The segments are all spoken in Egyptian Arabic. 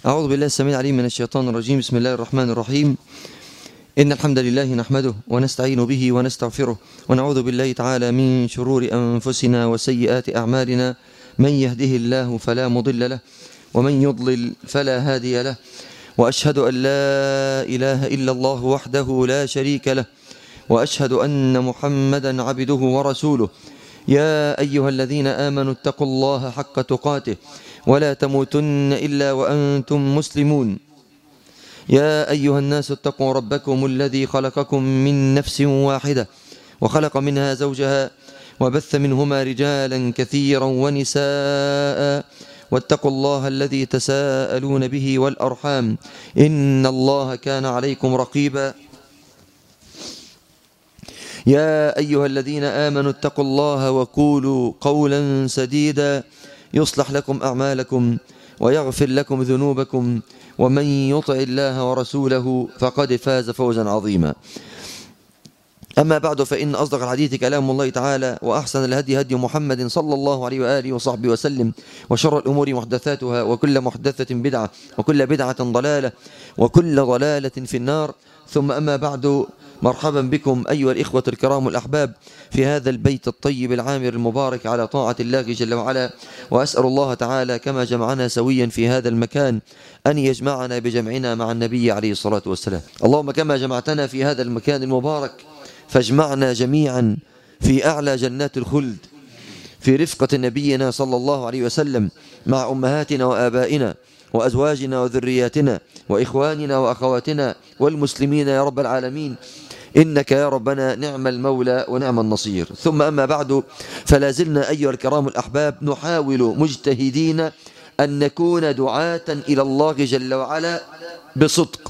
أعوذ بالله السميع العليم من الشيطان الرجيم بسم الله الرحمن الرحيم إن الحمد لله نحمده ونستعين به ونستغفره ونعوذ بالله تعالى من شرور أنفسنا وسيئات أعمالنا من يهده الله فلا مضل له ومن يضلل فلا هادي له وأشهد أن لا إله إلا الله وحده لا شريك له وأشهد أن محمدا عبده ورسوله يا أيها الذين آمنوا اتقوا الله حق تقاته ولا تموتن إلا وأنتم مسلمون يا أيها الناس اتقوا ربكم الذي خلقكم من نفس واحدة وخلق منها زوجها وبث منهما رجالا كثيرا ونساء واتقوا الله الذي تساءلون به والأرحام إن الله كان عليكم رقيبا يا أيها الذين آمنوا اتقوا الله وقولوا قولا سديدا يصلح لكم أعمالكم ويغفر لكم ذنوبكم ومن يطع الله ورسوله فقد فاز فوزا عظيما أما بعد فإن أصدق الحديث كلام الله تعالى وأحسن الهدي هدي محمد صلى الله عليه وآله وصحبه وسلم وشر الأمور محدثاتها وكل محدثة بدعة وكل بدعة ضلالة وكل ضلالة في النار ثم أما بعد مرحبا بكم أيها الإخوة الكرام الأحباب في هذا البيت الطيب العامر المبارك على طاعة الله جل وعلا وأسأل الله تعالى كما جمعنا سويا في هذا المكان أن يجمعنا بجمعنا مع النبي عليه الصلاة والسلام اللهم كما جمعتنا في هذا المكان المبارك فاجمعنا جميعا في أعلى جنات الخلد في رفقة نبينا صلى الله عليه وسلم مع أمهاتنا وآبائنا وأزواجنا وذرياتنا وإخواننا وأخواتنا والمسلمين يا رب العالمين إنك يا ربنا نعم المولى ونعم النصير ثم أما بعد فلا زلنا أيها الكرام الأحباب نحاول مجتهدين أن نكون دعاة إلى الله جل وعلا بصدق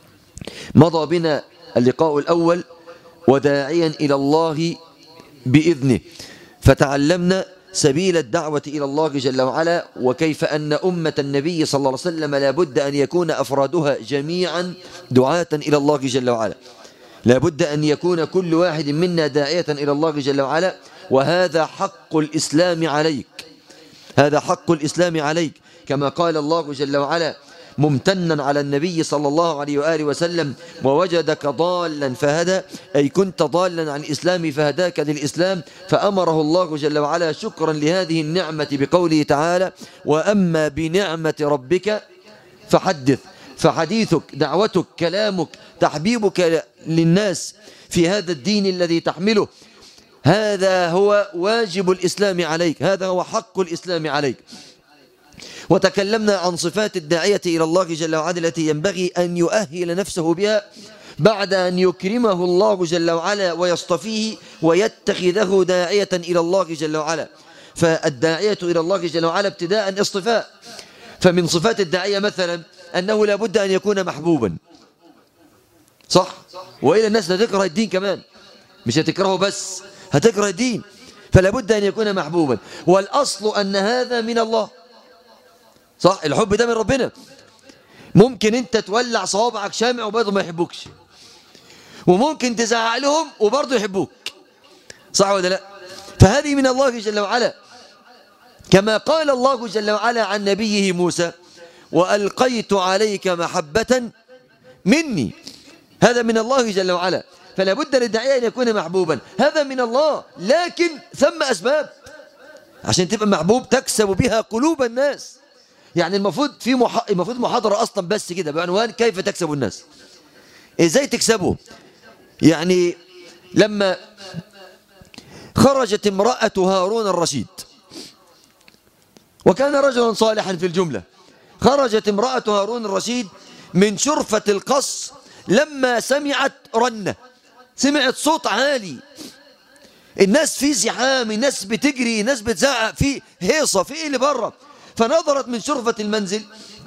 مضى بنا اللقاء الأول وداعيا إلى الله بإذنه فتعلمنا سبيل الدعوة إلى الله جل وعلا وكيف أن أمة النبي صلى الله عليه وسلم لابد أن يكون أفرادها جميعا دعاة إلى الله جل وعلا لابد أن يكون كل واحد منا داعية إلى الله جل وعلا وهذا حق الإسلام عليك هذا حق الإسلام عليك كما قال الله جل وعلا ممتنا على النبي صلى الله عليه وآله وسلم ووجدك ضالا فهدى أي كنت ضالا عن الإسلام فهداك للإسلام فأمره الله جل وعلا شكرا لهذه النعمة بقوله تعالى وأما بنعمة ربك فحدث فحديثك دعوتك كلامك تحبيبك للناس في هذا الدين الذي تحمله هذا هو واجب الإسلام عليك هذا هو حق الإسلام عليك وتكلمنا عن صفات الداعية إلى الله جل وعلا التي ينبغي أن يؤهل نفسه بها بعد أن يكرمه الله جل وعلا ويصطفيه ويتخذه داعية إلى الله جل وعلا فالداعية إلى الله جل وعلا ابتداء اصطفاء فمن صفات الداعية مثلا أنه لابد أن يكون محبوبا صح وإلى الناس هتكره الدين كمان مش هتكرهه بس هتكره الدين فلا بد أن يكون محبوبا والأصل أن هذا من الله صح الحب ده من ربنا ممكن انت تولع صوابعك شامع وبرضه ما يحبوكش وممكن تزعق لهم وبرضه يحبوك صح ولا لا فهذه من الله جل وعلا كما قال الله جل وعلا عن نبيه موسى وألقيت عليك محبة مني هذا من الله جل وعلا فلا بد للداعية أن يكون محبوبا هذا من الله لكن ثم أسباب عشان تبقى محبوب تكسب بها قلوب الناس يعني المفروض في مح... المفروض محاضرة أصلا بس كده بعنوان كيف تكسب الناس إزاي تكسبه يعني لما خرجت امرأة هارون الرشيد وكان رجلا صالحا في الجملة خرجت امرأة هارون الرشيد من شرفة القص لما سمعت رنة سمعت صوت عالي الناس في زحام الناس بتجري الناس بتزعق في هيصة في اللي بره فنظرت من شرفة المنزل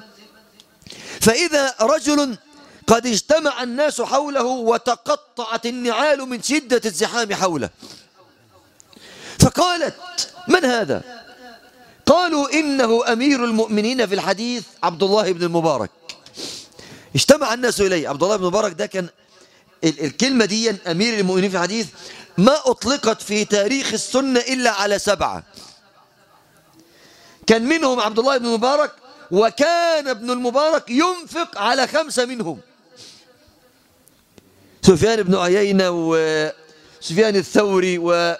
فإذا رجل قد اجتمع الناس حوله وتقطعت النعال من شدة الزحام حوله فقالت من هذا قالوا إنه أمير المؤمنين في الحديث عبد الله بن المبارك اجتمع الناس إليه عبد الله بن المبارك ده كان الكلمة دي أمير المؤمنين في الحديث ما أطلقت في تاريخ السنة إلا على سبعة كان منهم عبد الله بن مبارك وكان ابن المبارك ينفق على خمسة منهم سفيان بن عيينة وسفيان الثوري و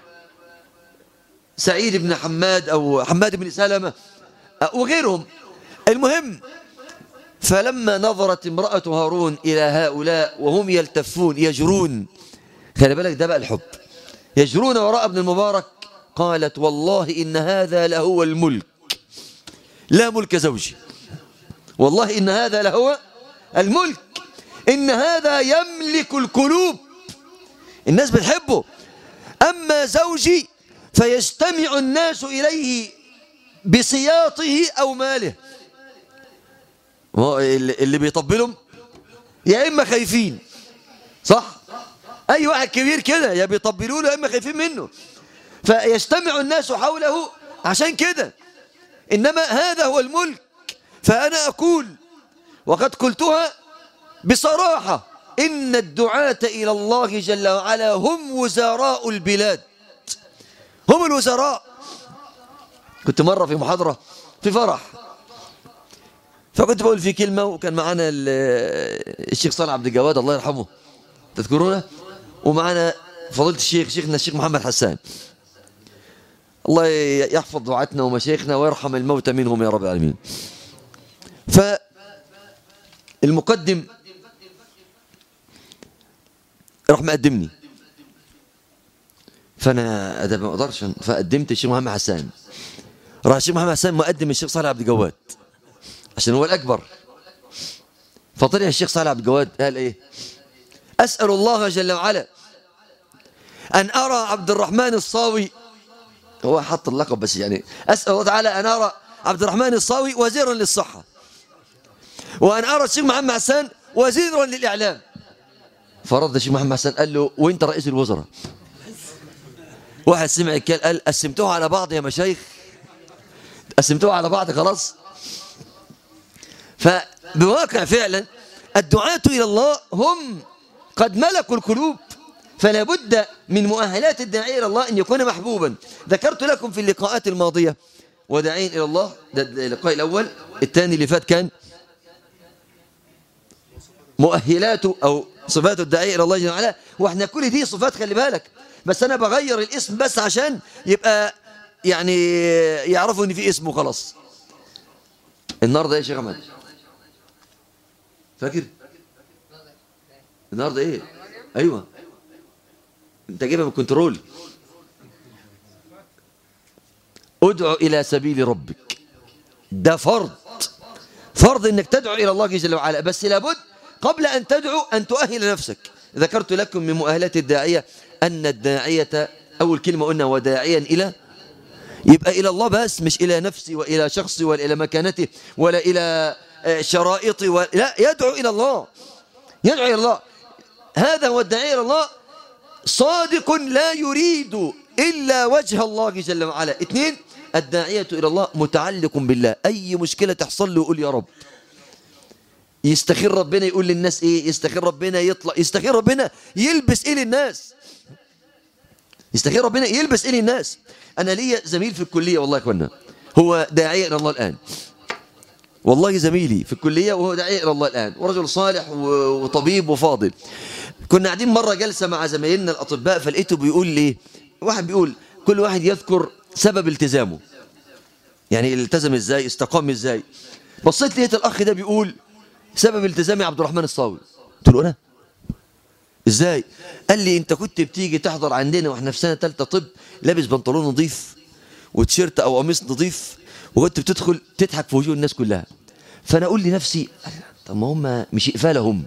سعيد بن حماد أو حماد بن سلمة وغيرهم المهم فلما نظرت امرأة هارون إلى هؤلاء وهم يلتفون يجرون خلي بالك ده بقى الحب يجرون وراء ابن المبارك قالت والله إن هذا لهو الملك لا ملك زوجي والله إن هذا لهو الملك إن هذا يملك القلوب الناس بتحبه أما زوجي فيجتمع الناس إليه بسياطه أو ماله اللي بيطبلهم يا إما خايفين صح أي واحد كبير كده يا بيطبلوا له يا إما خايفين منه فيجتمع الناس حوله عشان كده إنما هذا هو الملك فأنا أقول وقد قلتها بصراحة إن الدعاة إلى الله جل وعلا هم وزراء البلاد هم الوزراء كنت مرة في محاضرة في فرح فكنت بقول في كلمة وكان معنا الشيخ صالح عبد الجواد الله يرحمه تذكرونه ومعنا فضيلة الشيخ شيخنا الشيخ محمد حسان الله يحفظ دعاتنا ومشايخنا ويرحم الموتى منهم يا رب العالمين فالمقدم راح مقدمني فانا ده ما اقدرش فقدمت الشيخ محمد حسان راح الشيخ محمد حسان مقدم الشيخ صالح عبد الجواد عشان هو الاكبر فطلع الشيخ صالح عبد الجواد قال ايه اسال الله جل وعلا ان ارى عبد الرحمن الصاوي هو حط اللقب بس يعني اسال الله تعالى ان ارى عبد الرحمن الصاوي وزيرا للصحه وان ارى الشيخ محمد حسان وزيرا للاعلام فرد الشيخ محمد حسان قال له وانت رئيس الوزراء واحد سمع الكلام قال قسمتوها على بعض يا مشايخ قسمتوها على بعض خلاص فبواقع فعلا الدعاة إلى الله هم قد ملكوا القلوب فلا بد من مؤهلات الداعية إلى الله أن يكون محبوبا ذكرت لكم في اللقاءات الماضية وداعين إلى الله ده اللقاء الأول الثاني اللي فات كان مؤهلاته أو صفات الداعية إلى الله جل وعلا وإحنا كل دي صفات خلي بالك بس أنا بغير الاسم بس عشان يبقى يعني يعرفوا إن في اسمه خلاص النهارده إيه يا شيخ أحمد فاكر النهارده إيه أيوه أنت جايبها من الكنترول ادعو إلى سبيل ربك ده فرض فرض انك تدعو الى الله جل وعلا بس لابد قبل ان تدعو ان تؤهل نفسك ذكرت لكم من مؤهلات الداعيه ان الداعيه اول كلمه قلنا وداعيا الى يبقى الى الله بس مش الى نفسي والى شخصي ولا الى مكانته ولا الى شرائطي ولا لا يدعو الى الله يدعو الى الله هذا هو الداعيه الى الله صادق لا يريد الا وجه الله جل وعلا اثنين الداعية إلى الله متعلق بالله أي مشكلة تحصل له يقول يا رب يستخير ربنا يقول للناس إيه يستخير ربنا يطلع يستخير ربنا يلبس إيه للناس يستخير ربنا يلبس إيه للناس أنا ليا زميل في الكلية والله يا أخوانا هو داعية إلى الله الآن والله زميلي في الكلية وهو داعية إلى الله الآن ورجل صالح وطبيب وفاضل كنا قاعدين مرة جلسة مع زمايلنا الأطباء فلقيته بيقول لي واحد بيقول كل واحد يذكر سبب التزامه يعني التزم ازاي استقام ازاي بصيت لقيت الاخ ده بيقول سبب التزامي عبد الرحمن الصاوي قلت له انا ازاي قال لي انت كنت بتيجي تحضر عندنا واحنا في سنه ثالثه طب لابس بنطلون نظيف وتيشيرت او قميص نظيف وكنت بتدخل تضحك في وجوه الناس كلها فانا اقول لنفسي طب ما هم مش اقفالهم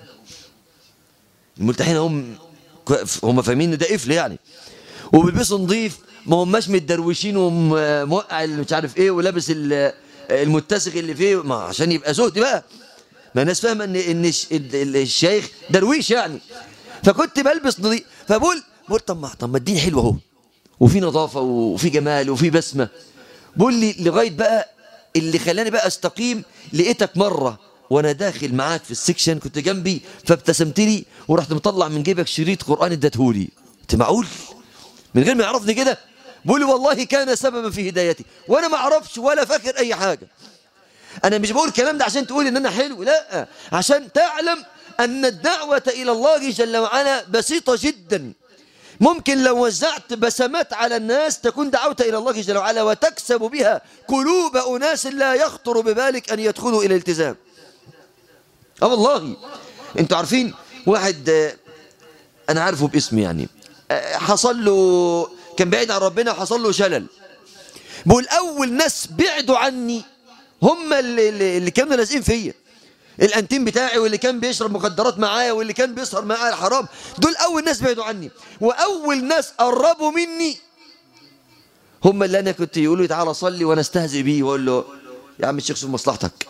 الملتحين هم هم فاهمين ان ده قفل يعني وبيلبسوا نظيف ما هماش متدروشين وموقع اللي مش عارف ايه ولابس المتسخ اللي فيه ما عشان يبقى زهد بقى ما الناس فاهمه ان ان الشيخ درويش يعني فكنت بلبس نظيف فبقول بقول طب ما طب ما الدين حلو اهو وفي نظافه وفي جمال وفي بسمه بقول لي لغايه بقى اللي خلاني بقى استقيم لقيتك مره وانا داخل معاك في السكشن كنت جنبي فابتسمت لي ورحت مطلع من جيبك شريط قران اديتهولي انت معقول من غير ما يعرفني كده بقول والله كان سببا في هدايتي وانا ما اعرفش ولا فاكر اي حاجه أنا مش بقول الكلام ده عشان تقول إن أنا حلو لا عشان تعلم أن الدعوة إلى الله جل وعلا بسيطة جدا ممكن لو وزعت بسمات على الناس تكون دعوت إلى الله جل وعلا وتكسب بها قلوب أناس لا يخطر ببالك أن يدخلوا إلى الالتزام أه والله أنتوا عارفين واحد آه، أنا عارفه باسم يعني آه، حصل له كان بعيد عن ربنا وحصل له شلل بقول أول ناس بعدوا عني هم اللي, اللي اللي كانوا لازقين فيا الانتيم بتاعي واللي كان بيشرب مخدرات معايا واللي كان بيسهر معايا الحرام دول اول ناس بعدوا عني واول ناس قربوا مني هم اللي انا كنت يقولوا لي تعالى صلي وانا استهزئ بيه واقول له يا عم الشيخ شوف مصلحتك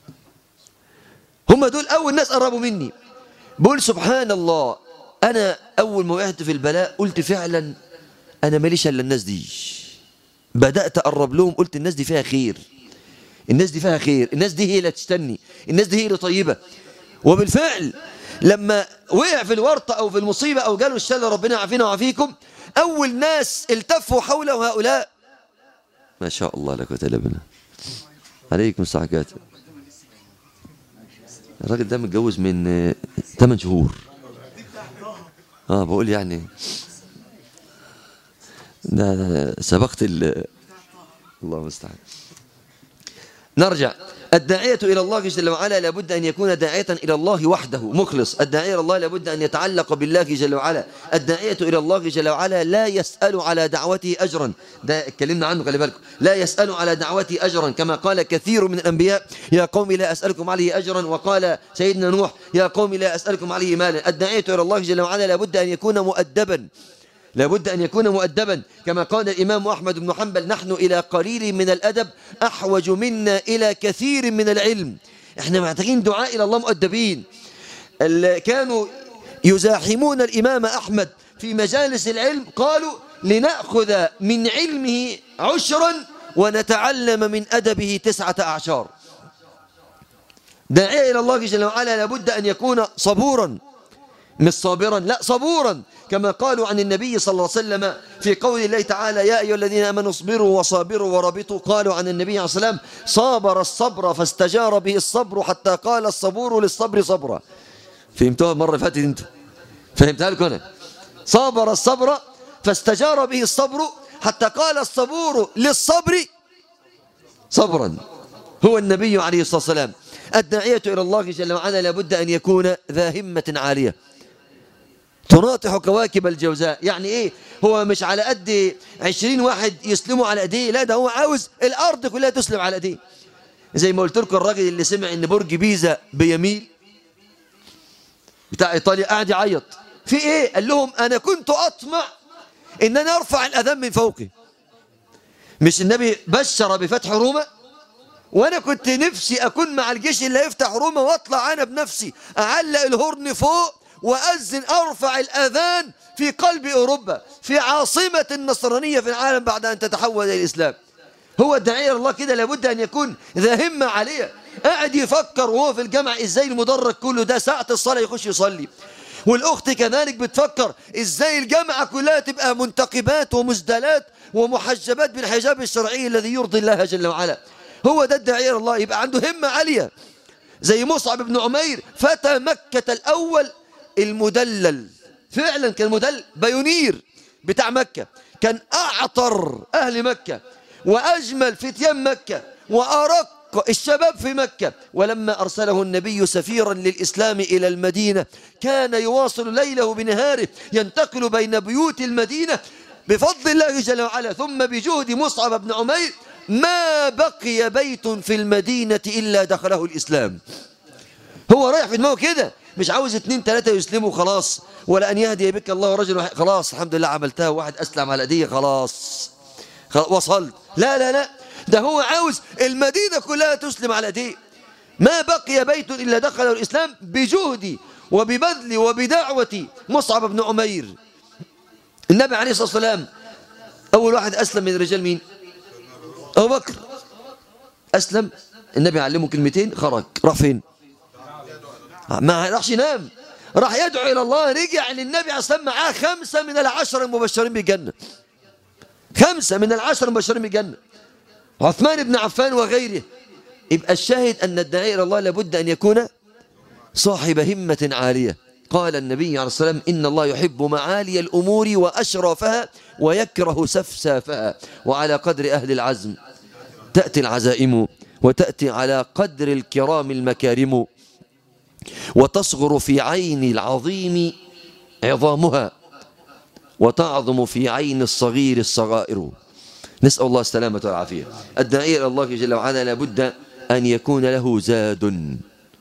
هم دول اول ناس قربوا مني بقول سبحان الله انا اول ما وقعت في البلاء قلت فعلا انا ماليش الا الناس دي بدات اقرب لهم قلت الناس دي فيها خير الناس دي فيها خير الناس دي هي اللي تستني الناس دي هي اللي طيبة وبالفعل لما وقع في الورطة أو في المصيبة أو جاله الشل ربنا يعافينا ويعافيكم أول ناس التفوا حوله هؤلاء ما شاء الله لك وتلبنا عليكم السعكات الراجل ده متجوز من آه، 8 شهور اه بقول يعني ده ده سبقت ال الله المستعان نرجع الداعية إلى الله جل وعلا لابد أن يكون داعية إلى الله وحده مخلص الداعية إلى الله لابد أن يتعلق بالله جل وعلا الداعية إلى الله جل وعلا لا يسأل على دعوته أجرا ده اتكلمنا عنه خلي بالكم لا يسأل على دعوته أجرا كما قال كثير من الأنبياء يا قوم لا أسألكم عليه أجرا وقال سيدنا نوح يا قوم لا أسألكم عليه مالا الداعية إلى الله جل وعلا لابد أن يكون مؤدبا لابد أن يكون مؤدبا كما قال الإمام أحمد بن حنبل نحن إلى قليل من الأدب أحوج منا إلى كثير من العلم احنا محتاجين دعاء إلى الله مؤدبين ال- كانوا يزاحمون الإمام أحمد في مجالس العلم قالوا لنأخذ من علمه عشرا ونتعلم من أدبه تسعة أعشار داعية إلى الله جل وعلا لابد أن يكون صبورا مش صابرا لا صبورا كما قالوا عن النبي صلى الله عليه وسلم في قول الله تعالى يا أيها الذين آمنوا اصبروا وصابروا ورابطوا قالوا عن النبي عليه الصلاة والسلام صابر الصبر فاستجار به الصبر حتى قال الصبور للصبر صبرا فهمتوها المرة اللي فاتت انتوا فهمتها لكم أنا صابر الصبر فاستجار به الصبر حتى قال الصبور للصبر صبرا هو النبي عليه الصلاة والسلام الداعية إلى الله جل وعلا لابد أن يكون ذا همة عالية تناطح كواكب الجوزاء يعني ايه هو مش على قد عشرين واحد يسلموا على ايديه لا ده هو عاوز الارض كلها تسلم على ايديه زي ما قلت لكم الراجل اللي سمع ان برج بيزا بيميل بتاع ايطاليا قاعد يعيط في ايه قال لهم انا كنت اطمع ان انا ارفع الاذان من فوقي مش النبي بشر بفتح روما وانا كنت نفسي اكون مع الجيش اللي هيفتح روما واطلع انا بنفسي اعلق الهرن فوق واذن ارفع الاذان في قلب اوروبا في عاصمه النصرانيه في العالم بعد ان تتحول الى الاسلام هو الداعيه الله كده لابد ان يكون ذا همه عاليه قاعد يفكر وهو في الجامع ازاي المدرج كله ده ساعه الصلاه يخش يصلي والاخت كذلك بتفكر ازاي الجامعه كلها تبقى منتقبات ومسدلات ومحجبات بالحجاب الشرعي الذي يرضي الله جل وعلا هو ده الداعيه الله يبقى عنده همه عاليه زي مصعب بن عمير فتى مكه الاول المدلل فعلا كان مدلل بايونير بتاع مكة كان أعطر أهل مكة وأجمل فتيان مكة وأرق الشباب في مكة ولما أرسله النبي سفيرا للإسلام إلى المدينة كان يواصل ليله بنهاره ينتقل بين بيوت المدينة بفضل الله جل وعلا ثم بجهد مصعب بن عمير ما بقي بيت في المدينة إلا دخله الإسلام هو رايح في دماغه كده مش عاوز اتنين تلاتة يسلموا خلاص ولا أن يهدي بك الله رجل واحد خلاص الحمد لله عملتها واحد أسلم على أيديه خلاص خلاص وصلت لا لا لا ده هو عاوز المدينة كلها تسلم على أيديه ما بقي بيت إلا دخله الإسلام بجهدي وببذلي وبدعوة مصعب بن عمير النبي عليه الصلاة والسلام أول واحد أسلم من الرجال مين أبو بكر أسلم النبي علمه كلمتين خرج راح فين ما راحش ينام راح يدعو إلى الله رجع للنبي عليه الصلاة معاه خمسة من العشر المبشرين بالجنة خمسة من العشر المبشرين بالجنة عثمان بن عفان وغيره يبقى الشاهد أن الداعي إلى الله لابد أن يكون صاحب همة عالية قال النبي عليه الصلاة والسلام إن الله يحب معالي الأمور وأشرافها ويكره سفسافها وعلى قدر أهل العزم تأتي العزائم وتأتي على قدر الكرام المكارم وتصغر في عين العظيم عظامها وتعظم في عين الصغير الصغائر نسأل الله السلامة والعافية الداعية إلى الله جل وعلا لابد أن يكون له زاد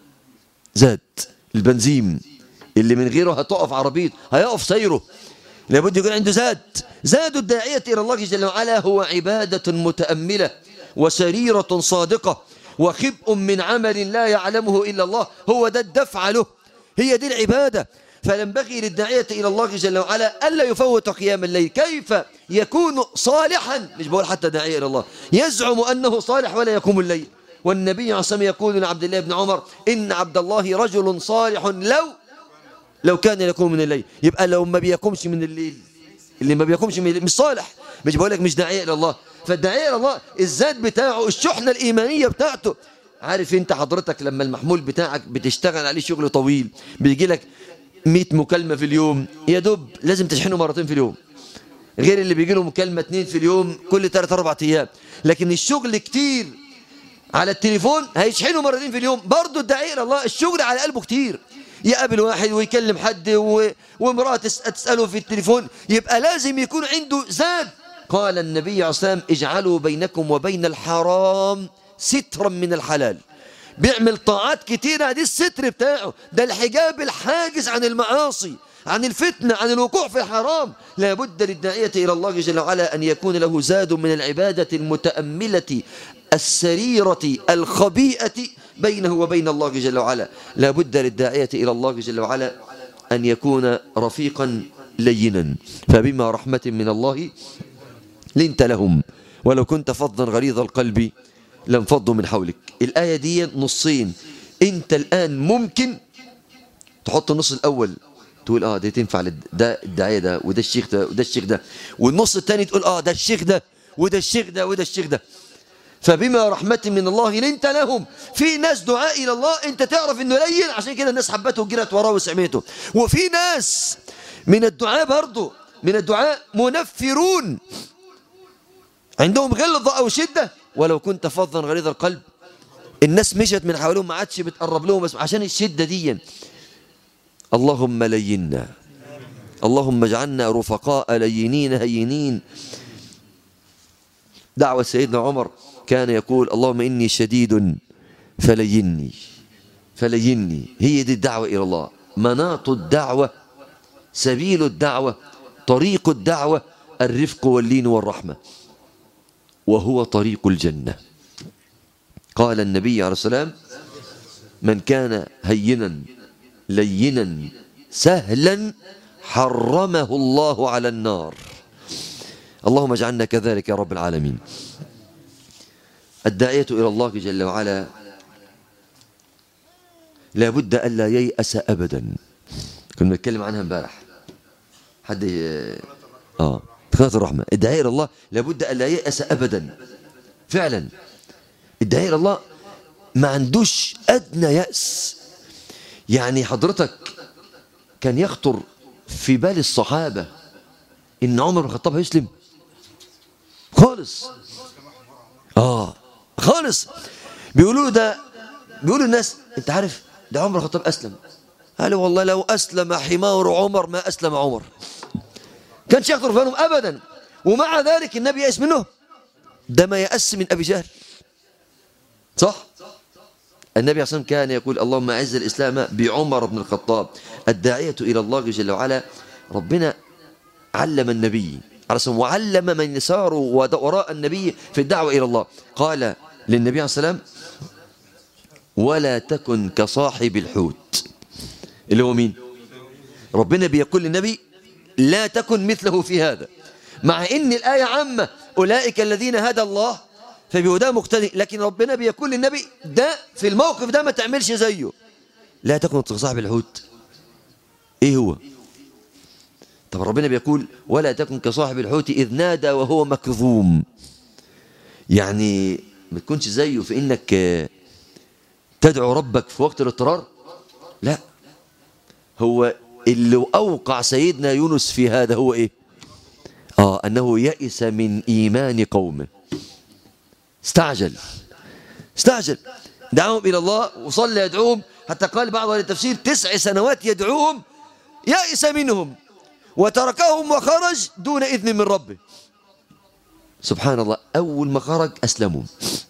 زاد البنزيم اللي من غيره هتقف عربيته هيقف سيره لابد يكون عنده زاد زاد الداعية إلى الله جل وعلا هو عبادة متأملة وسريرة صادقة وخبء من عمل لا يعلمه إلا الله هو ده الدفع له هي دي العبادة فينبغي للداعية إلى الله جل وعلا ألا يفوت قيام الليل كيف يكون صالحا مش بقول حتى داعية إلى الله يزعم أنه صالح ولا يقوم الليل والنبي عليه الصلاة يقول لعبد الله بن عمر إن عبد الله رجل صالح لو لو كان يقوم من الليل يبقى لو ما بيقومش من الليل اللي ما بيقومش من الليل مش صالح مش بقول لك مش داعية إلى الله فالداعية إلى الله الذات بتاعه الشحنة الإيمانية بتاعته عارف انت حضرتك لما المحمول بتاعك بتشتغل عليه شغل طويل بيجي لك 100 مكالمة في اليوم يا دوب لازم تشحنه مرتين في اليوم غير اللي بيجي له مكالمة اتنين في اليوم كل 3 4 ايام لكن الشغل كتير على التليفون هيشحنه مرتين في اليوم برضه الداعية إلى الله الشغل على قلبه كتير يقابل واحد ويكلم حد و... وامرأة تسأله في التليفون يبقى لازم يكون عنده زاد قال النبي عليه الصلاة والسلام اجعلوا بينكم وبين الحرام سترا من الحلال بيعمل طاعات كتيرة دي الستر بتاعه ده الحجاب الحاجز عن المعاصي عن الفتنة عن الوقوع في الحرام لابد للداعية إلى الله جل وعلا أن يكون له زاد من العبادة المتأملة السريرة الخبيئة بينه وبين الله جل وعلا لابد للداعية إلى الله جل وعلا أن يكون رفيقا لينا فبما رحمة من الله لنت لهم ولو كنت فظا غليظ القلب لانفضوا من حولك الآية دي نصين انت الآن ممكن تحط النص الأول تقول اه دي تنفع ده الداعية ده وده الشيخ ده وده الشيخ ده والنص الثاني تقول اه ده الشيخ ده وده الشيخ ده وده الشيخ ده فبما رحمة من الله لنت لهم في ناس دعاء إلى الله انت تعرف انه لين عشان كده الناس حبته وجرت وراه وسمعته وفي ناس من الدعاء برضه من الدعاء منفرون عندهم غلظة أو شدة ولو كنت فظا غليظ القلب الناس مشت من حولهم ما عادش بتقرب لهم بس عشان الشدة دي اللهم لينا اللهم اجعلنا رفقاء لينين هينين دعوة سيدنا عمر كان يقول اللهم إني شديد فليني فليني هي دي الدعوة إلى الله مناط الدعوة سبيل الدعوة طريق الدعوة الرفق واللين والرحمة وهو طريق الجنة قال النبي عليه السلام من كان هينا لينا سهلا حرمه الله على النار اللهم اجعلنا كذلك يا رب العالمين الداعية إلى الله جل وعلا لا بد ألا ييأس أبدا كنا نتكلم عنها امبارح حد اه قناة الرحمة الداعية إلى الله لابد ألا ييأس أبدا فعلا الداعية إلى الله ما عندوش أدنى يأس يعني حضرتك كان يخطر في بال الصحابة إن عمر بن الخطاب هيسلم خالص آه خالص بيقولوا ده بيقولوا الناس أنت عارف ده عمر بن الخطاب أسلم قالوا والله لو أسلم حمار عمر ما أسلم عمر كانش يخطر في بالهم أبدا ومع ذلك النبي يأس منه ده ما يأس من أبي جهل صح النبي عليه الصلاة كان يقول اللهم أعز الإسلام بعمر بن الخطاب الداعية إلى الله جل وعلا ربنا علم النبي عليه الصلاة وعلم من ساروا وراء النبي في الدعوة إلى الله قال للنبي عليه السلام ولا تكن كصاحب الحوت اللي هو مين ربنا بيقول للنبي لا تكن مثله في هذا مع ان الآية عامة أولئك الذين هدى الله فبهداه مقتدي لكن ربنا بيقول للنبي ده في الموقف ده ما تعملش زيه لا تكن كصاحب الحوت ايه هو طب ربنا بيقول ولا تكن كصاحب الحوت إذ نادى وهو مكظوم يعني ما تكونش زيه في انك آه، تدعو ربك في وقت الاضطرار لا هو اللي اوقع سيدنا يونس في هذا هو ايه اه انه يئس من ايمان قومه استعجل استعجل دعاهم الى الله وصلى يدعوهم حتى قال بعض اهل التفسير تسع سنوات يدعوهم يئس منهم وتركهم وخرج دون اذن من ربه سبحان الله اول ما خرج اسلموا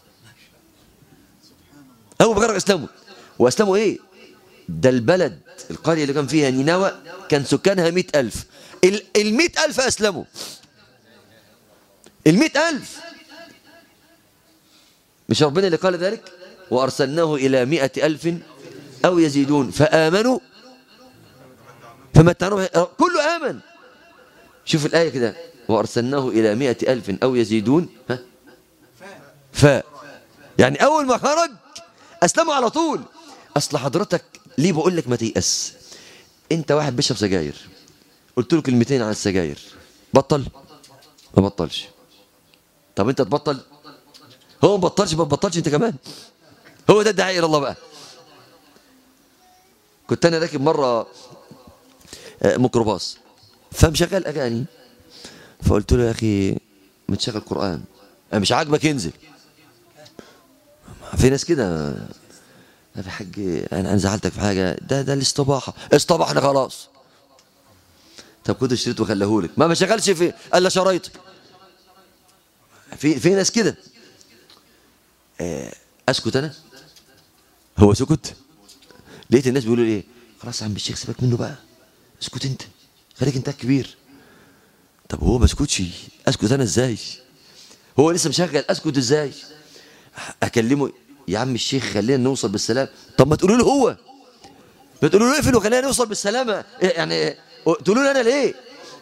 اول ما خرج اسلموا واسلموا ايه ده البلد القرية اللي كان فيها نينوى كان سكانها مئة ألف المئة ألف أسلموا المئة ألف مش ربنا اللي قال ذلك وأرسلناه إلى مئة ألف أو يزيدون فآمنوا فمتعناهم كله آمن شوف الآية كده وأرسلناه إلى مئة ألف أو يزيدون ها ف يعني أول ما خرج أسلموا على طول أصل حضرتك ليه بقول لك ما تيأس أنت واحد بيشرب سجاير قلت له كلمتين عن السجاير بطل ما بطلش طب أنت تبطل هو ما بطلش ما بطلش أنت كمان هو ده الداعي إلى الله بقى كنت أنا راكب مرة ميكروباص فمشغل أغاني فقلت له يا أخي ما تشغل قرآن أنا مش عاجبك انزل في ناس كده يا حاج انا انا زعلتك في حاجه ده ده الاستباحه اصطبحنا خلاص طب خد الشريط وخليهولك ما بشغلش في الا شرايط في في ناس كده اسكت انا هو سكت لقيت الناس بيقولوا لي ايه خلاص يا عم الشيخ سيبك منه بقى اسكت انت خليك انت كبير طب هو ما اسكتش اسكت انا ازاي هو لسه مشغل اسكت ازاي اكلمه يا عم الشيخ خلينا نوصل بالسلام طب ما تقولوا له هو ما تقولوا له اقفل وخلينا نوصل بالسلامه يعني تقولوا له انا ليه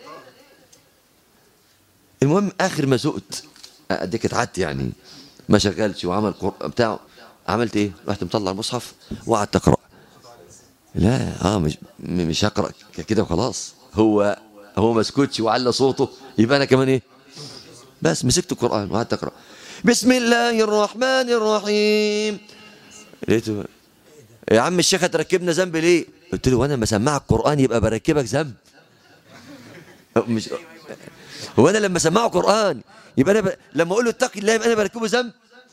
المهم اخر ما سقت اديك اتعدت يعني ما شغلش وعمل بتاعه عملت ايه رحت مطلع المصحف وقعدت اقرا لا اه مش مش هقرا كده وخلاص هو هو ما سكتش وعلى صوته يبقى انا كمان ايه بس مسكت القران وقعدت اقرا بسم الله الرحمن الرحيم لقيته يا عم الشيخ هتركبنا ذنب ليه قلت له وانا لما اسمعك قران يبقى بركبك ذنب مش هو انا لما اسمعه قران يبقى انا ب... لما اقول له اتقي الله يبقى انا بركبه ذنب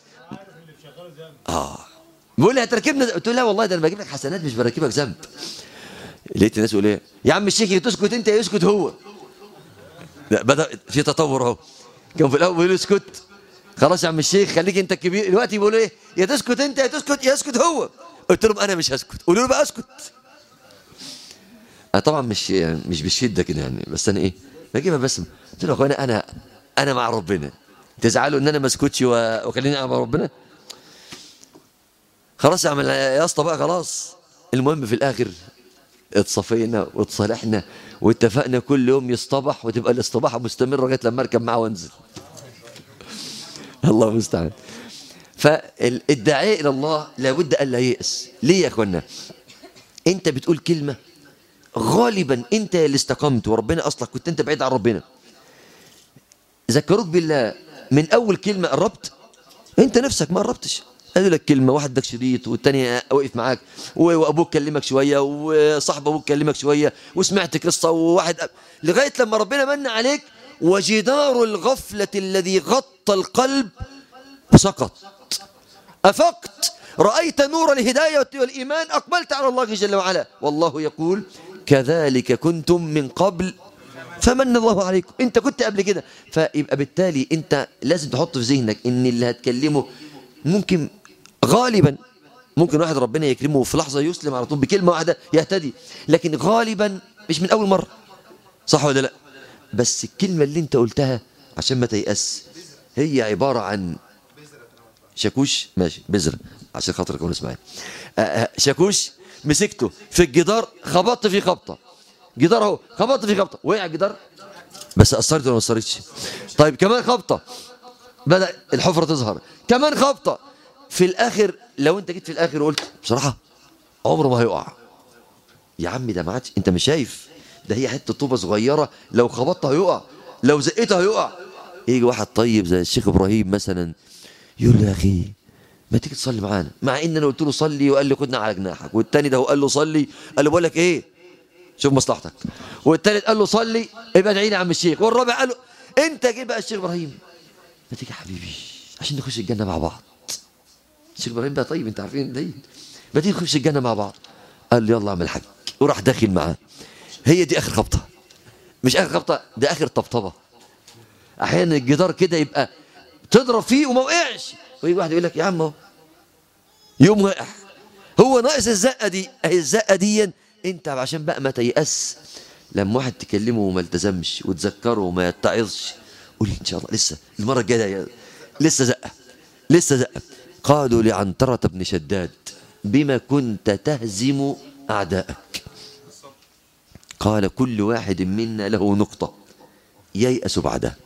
اه بيقول لي هتركبنا قلت له لا والله ده انا بجيب لك حسنات مش بركبك ذنب لقيت الناس يقول ايه يا عم الشيخ تسكت انت يسكت هو لا بدا في تطور اهو كان في الاول بيقولوا اسكت خلاص يا عم الشيخ خليك انت الكبير دلوقتي بيقولوا ايه يا تسكت انت يا تسكت يا اسكت هو قلت لهم انا مش هسكت قولوا له بقى اسكت انا طبعا مش يعني مش بالشده كده يعني بس انا ايه بجيبها بس قلت له يا اخوانا انا انا مع ربنا تزعلوا ان انا ما اسكتش وخليني مع ربنا خلاص يا عم يا اسطى بقى خلاص المهم في الاخر اتصفينا واتصالحنا واتفقنا كل يوم يصطبح وتبقى الاصطباحه مستمره لغايه لما اركب معاه وانزل الله المستعان فالداعية إلى الله لابد ألا ييأس ليه يا أخوانا أنت بتقول كلمة غالبا أنت اللي استقمت وربنا أصلك كنت أنت بعيد عن ربنا ذكروك بالله من أول كلمة قربت أنت نفسك ما قربتش قالوا لك كلمة واحد ادك شريط والتاني وقف معاك وأبوك كلمك شوية وصاحب أبوك كلمك شوية وسمعت قصة وواحد لغاية لما ربنا من عليك وجدار الغفلة الذي غطى القلب سقط أفقت رأيت نور الهداية والإيمان أقبلت على الله جل وعلا والله يقول كذلك كنتم من قبل فمن الله عليكم انت كنت قبل كده فيبقى بالتالي انت لازم تحط في ذهنك ان اللي هتكلمه ممكن غالبا ممكن واحد ربنا يكرمه في لحظة يسلم على طول بكلمة واحدة يهتدي لكن غالبا مش من أول مرة صح ولا لا بس الكلمة اللي انت قلتها عشان ما تيأس هي عبارة عن شاكوش ماشي بذرة عشان خاطر يكون اسمعي شاكوش مسكته في الجدار خبطت فيه خبطة جدار اهو خبطت فيه خبطة وقع الجدار بس أثرت ولا ما أثرتش طيب كمان خبطة بدأ الحفرة تظهر كمان خبطة في الآخر لو أنت جيت في الآخر وقلت بصراحة عمره ما هيقع يا عم ده ما عادش أنت مش شايف ده هي حته طوبه صغيره لو خبطتها هيقع لو زقتها هيقع يجي واحد طيب زي الشيخ ابراهيم مثلا يقول له يا اخي ما تيجي تصلي معانا مع ان انا قلت له صلي وقال لي خدنا على جناحك والتاني ده هو قال له صلي قال له بقول لك ايه شوف مصلحتك والتالت قال له صلي ابقى ادعي لي يا عم الشيخ والرابع قال له انت جه بقى الشيخ ابراهيم ما تيجي يا حبيبي عشان نخش الجنه مع بعض الشيخ ابراهيم بقى طيب انت عارفين ده ما تيجي نخش الجنه مع بعض قال له يلا اعمل حاج وراح داخل معاه هي دي اخر خبطه مش اخر خبطه ده اخر طبطبه احيانا الجدار كده يبقى تضرب فيه وما وقعش ويجي واحد يقول لك يا عم اهو يوم واقع هو ناقص الزقه دي اهي الزقه دي انت عشان بقى ما تيأس لما واحد تكلمه وما التزمش وتذكره وما يتعظش قول ان شاء الله لسه المره الجايه لسه زقه لسه زقه قالوا لعنترة بن شداد بما كنت تهزم اعدائك قال كل واحد منا له نقطه ييأس بعدها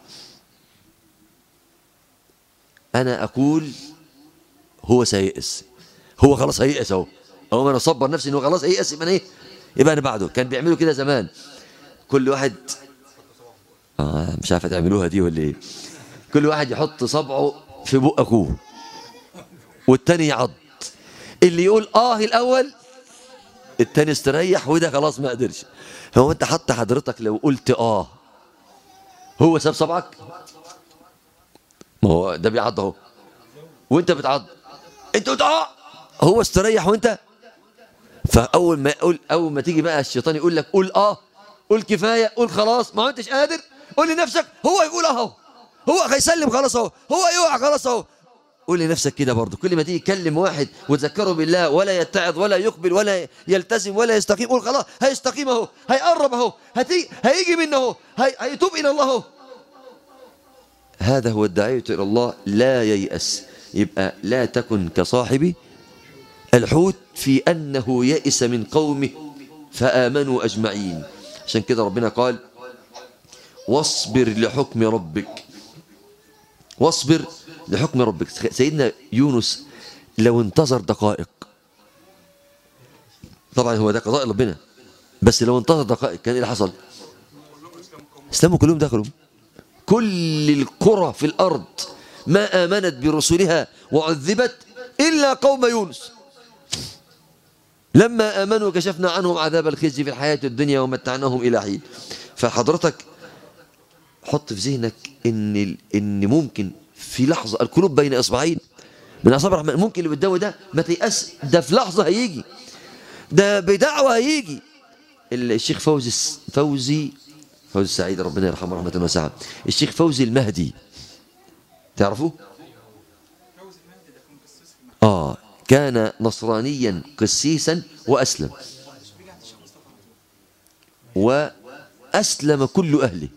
انا اقول هو سيئس هو خلاص هيئس اهو اهو ما انا اصبر نفسي انه خلاص هيئس يبقى انا ايه يبقى انا بعده كان بيعملوا كده زمان كل واحد آه مش عارف تعملوها دي ولا ايه كل واحد يحط صبعه في بق اخوه والتاني يعض اللي يقول اه الاول التاني استريح وده خلاص ما قدرش هو انت حتى حضرتك لو قلت اه هو ساب صبعك ما هو ده بيعض اهو وانت بتعض انت قلت اه هو استريح وانت فاول ما يقول اول ما تيجي بقى الشيطان يقول لك قول اه قول كفايه قول خلاص ما انتش قادر قول لنفسك هو يقول اهو هو هيسلم خلاص اهو هو يقع خلاص اهو قول لنفسك كده برضه كل ما تيجي تكلم واحد وتذكره بالله ولا يتعظ ولا يقبل ولا يلتزم ولا يستقيم قول خلاص هيستقيم اهو هيقرب اهو هتيجي هيجي منه اهو هي... هيتوب الى الله اهو هذا هو الداعية إلى الله لا ييأس يبقى لا تكن كصاحب الحوت في أنه يئس من قومه فآمنوا أجمعين عشان كده ربنا قال واصبر لحكم ربك واصبر لحكم ربك سيدنا يونس لو انتظر دقائق طبعا هو ده قضاء ربنا بس لو انتظر دقائق كان ايه اللي حصل اسلموا كلهم دخلوا كل القرى في الأرض ما آمنت برسلها وعذبت إلا قوم يونس لما آمنوا كشفنا عنهم عذاب الخزي في الحياة الدنيا ومتعناهم إلى حين فحضرتك حط في ذهنك إن إن ممكن في لحظة القلوب بين إصبعين من أصابع الرحمن ممكن اللي قدامه ده ما تيأس ده في لحظة هيجي ده بدعوة هيجي الشيخ فوزي فوزي فوزي السعيد ربنا يرحمه رحمة واسعة الشيخ فوزي المهدي تعرفوه؟ آه كان نصرانيا قسيسا وأسلم وأسلم كل أهله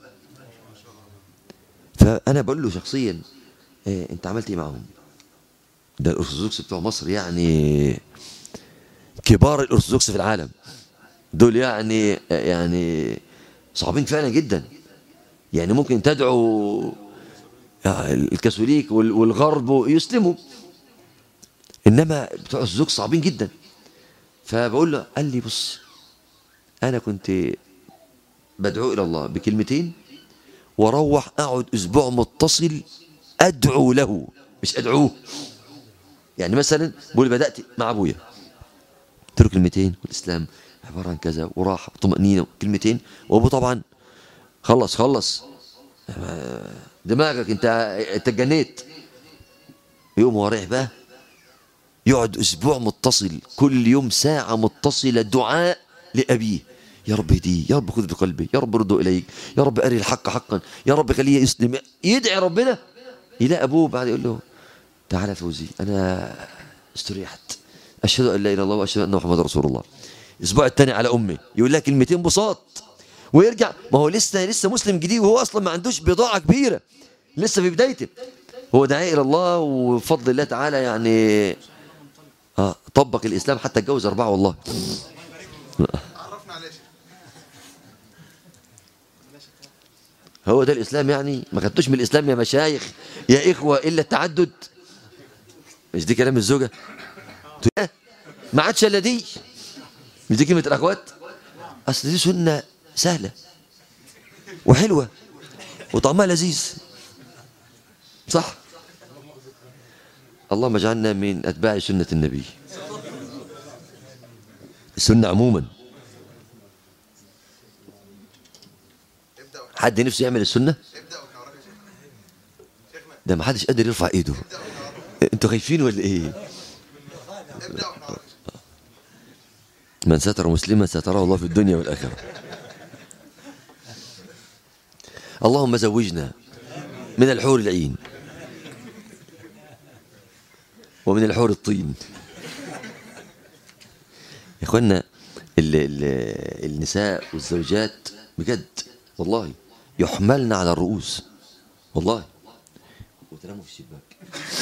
فأنا بقول له شخصيا إيه أنت عملت إيه معهم ده الأرثوذكس بتوع مصر يعني كبار الأرثوذكس في العالم دول يعني يعني صعبين فعلا جدا يعني ممكن تدعو الكاثوليك والغرب يسلموا انما بتوع الزوج صعبين جدا فبقول له قال لي بص انا كنت بدعو الى الله بكلمتين واروح اقعد اسبوع متصل ادعو له مش ادعوه يعني مثلا بقول بدات مع ابويا قلت له كلمتين والاسلام عباره عن كذا وراحه وطمانينه كلمتين وابوه طبعا خلص خلص دماغك انت انت اتجنيت يقوم هو رايح بقى يقعد اسبوع متصل كل يوم ساعه متصله دعاء لابيه يا رب اهديه يا رب خذ بقلبي يا رب رده اليك يا رب اري الحق حقا يا رب خليه يسلم يدعي ربنا يلاقي ابوه بعد يقول له تعالى فوزي انا استريحت اشهد ان لا اله الا الله واشهد ان محمد رسول الله الاسبوع الثاني على امي يقول لها كلمتين بساط ويرجع ما هو لسه لسه مسلم جديد وهو اصلا ما عندوش بضاعه كبيره لسه في بدايته هو داعي الى الله وبفضل الله تعالى يعني اه طبق الاسلام حتى اتجوز اربعه والله هو ده الاسلام يعني ما خدتوش من الاسلام يا مشايخ يا اخوه الا التعدد مش دي كلام الزوجه ما عادش الا دي مش دي كلمه الاخوات اصل دي سنه سهله وحلوه وطعمها لذيذ صح اللهم اجعلنا من أتباع سنة النبي السنة عموما حد نفسه يعمل السنة ده ما حدش قادر يرفع ايده انتوا خايفين ولا ايه من ستر مسلما ستره الله في الدنيا والآخرة اللهم زوجنا من الحور العين ومن الحور الطين يا اخوانا ال ال النساء والزوجات بجد والله يحملن على الرؤوس والله وتناموا في الشباك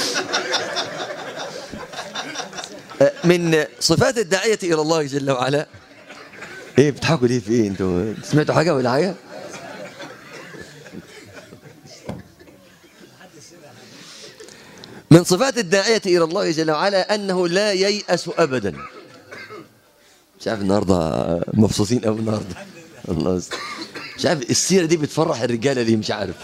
من صفات الداعية إلى الله جل وعلا إيه بتضحكوا ليه في إيه أنتوا سمعتوا حاجة ولا حاجة؟ من صفات الداعية إلى الله جل وعلا أنه لا ييأس أبدا مش عارف النهاردة مبسوطين أوي النهاردة الله يستر. مش عارف السيرة دي بتفرح الرجالة ليه مش عارف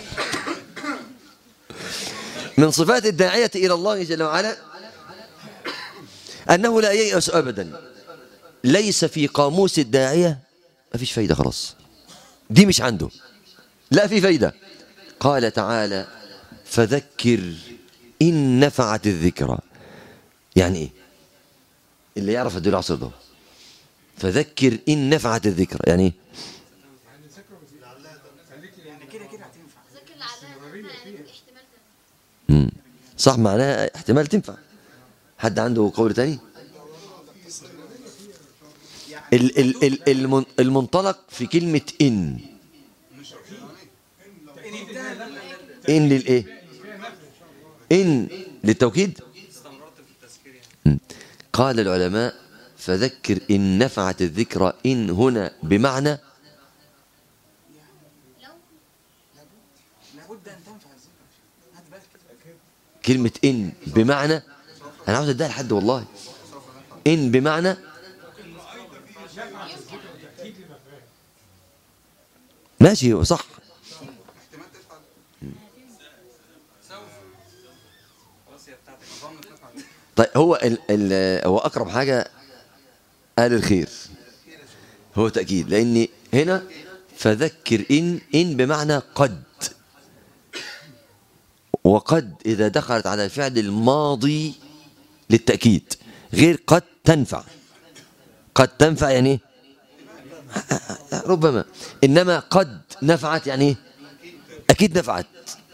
من صفات الداعية إلى الله جل وعلا أنه لا ييأس أبدا ليس في قاموس الداعية ما فيش فايدة خلاص دي مش عنده لا في فايدة قال تعالى فذكر إن نفعت الذكرى يعني إيه اللي يعرف الدول العصر ده فذكر إن نفعت الذكرى يعني إيه ذكر لعلها يعني احتمال مم. صح معناها احتمال تنفع حد عنده قول تاني ال ال ال المن- المنطلق في كلمة إن إن للإيه إن للتوكيد مم. قال العلماء فذكر إن نفعت الذكرى إن هنا بمعنى لابد ان تنفع الذكر هات بالك كلمة إن بمعنى أنا عاوز أديها لحد والله إن بمعنى ماشي هو صح طيب هو ال ال هو أقرب حاجة قال الخير هو تأكيد لأن هنا فذكر إن إن بمعنى قد وقد إذا دخلت على الفعل الماضي للتأكيد غير قد تنفع قد تنفع يعني إيه؟ ربما إنما قد نفعت يعني إيه؟ أكيد نفعت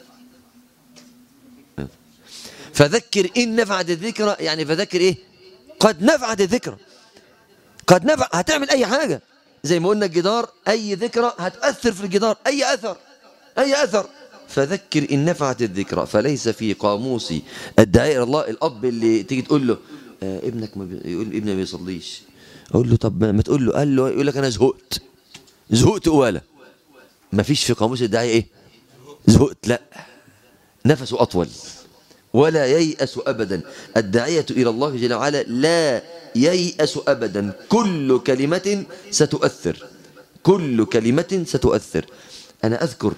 فذكر إن نفعت الذكرى يعني فذكر إيه قد نفعت الذكرى قد نفع هتعمل أي حاجة زي ما قلنا الجدار أي ذكرى هتأثر في الجدار أي أثر أي أثر فذكر إن نفعت الذكرى فليس في قاموس الداعية إلى الله الأب اللي تيجي تقول له آه ابنك ما بي... يقول ابني ما بيصليش أقول له طب ما تقول له قال له يقول لك أنا زهقت زهقت ولا ما فيش في قاموس الداعية إيه زهقت لا نفسه أطول ولا ييأس أبدا الداعية إلى الله جل وعلا لا ييأس أبدا كل كلمة ستؤثر كل كلمة ستؤثر أنا أذكر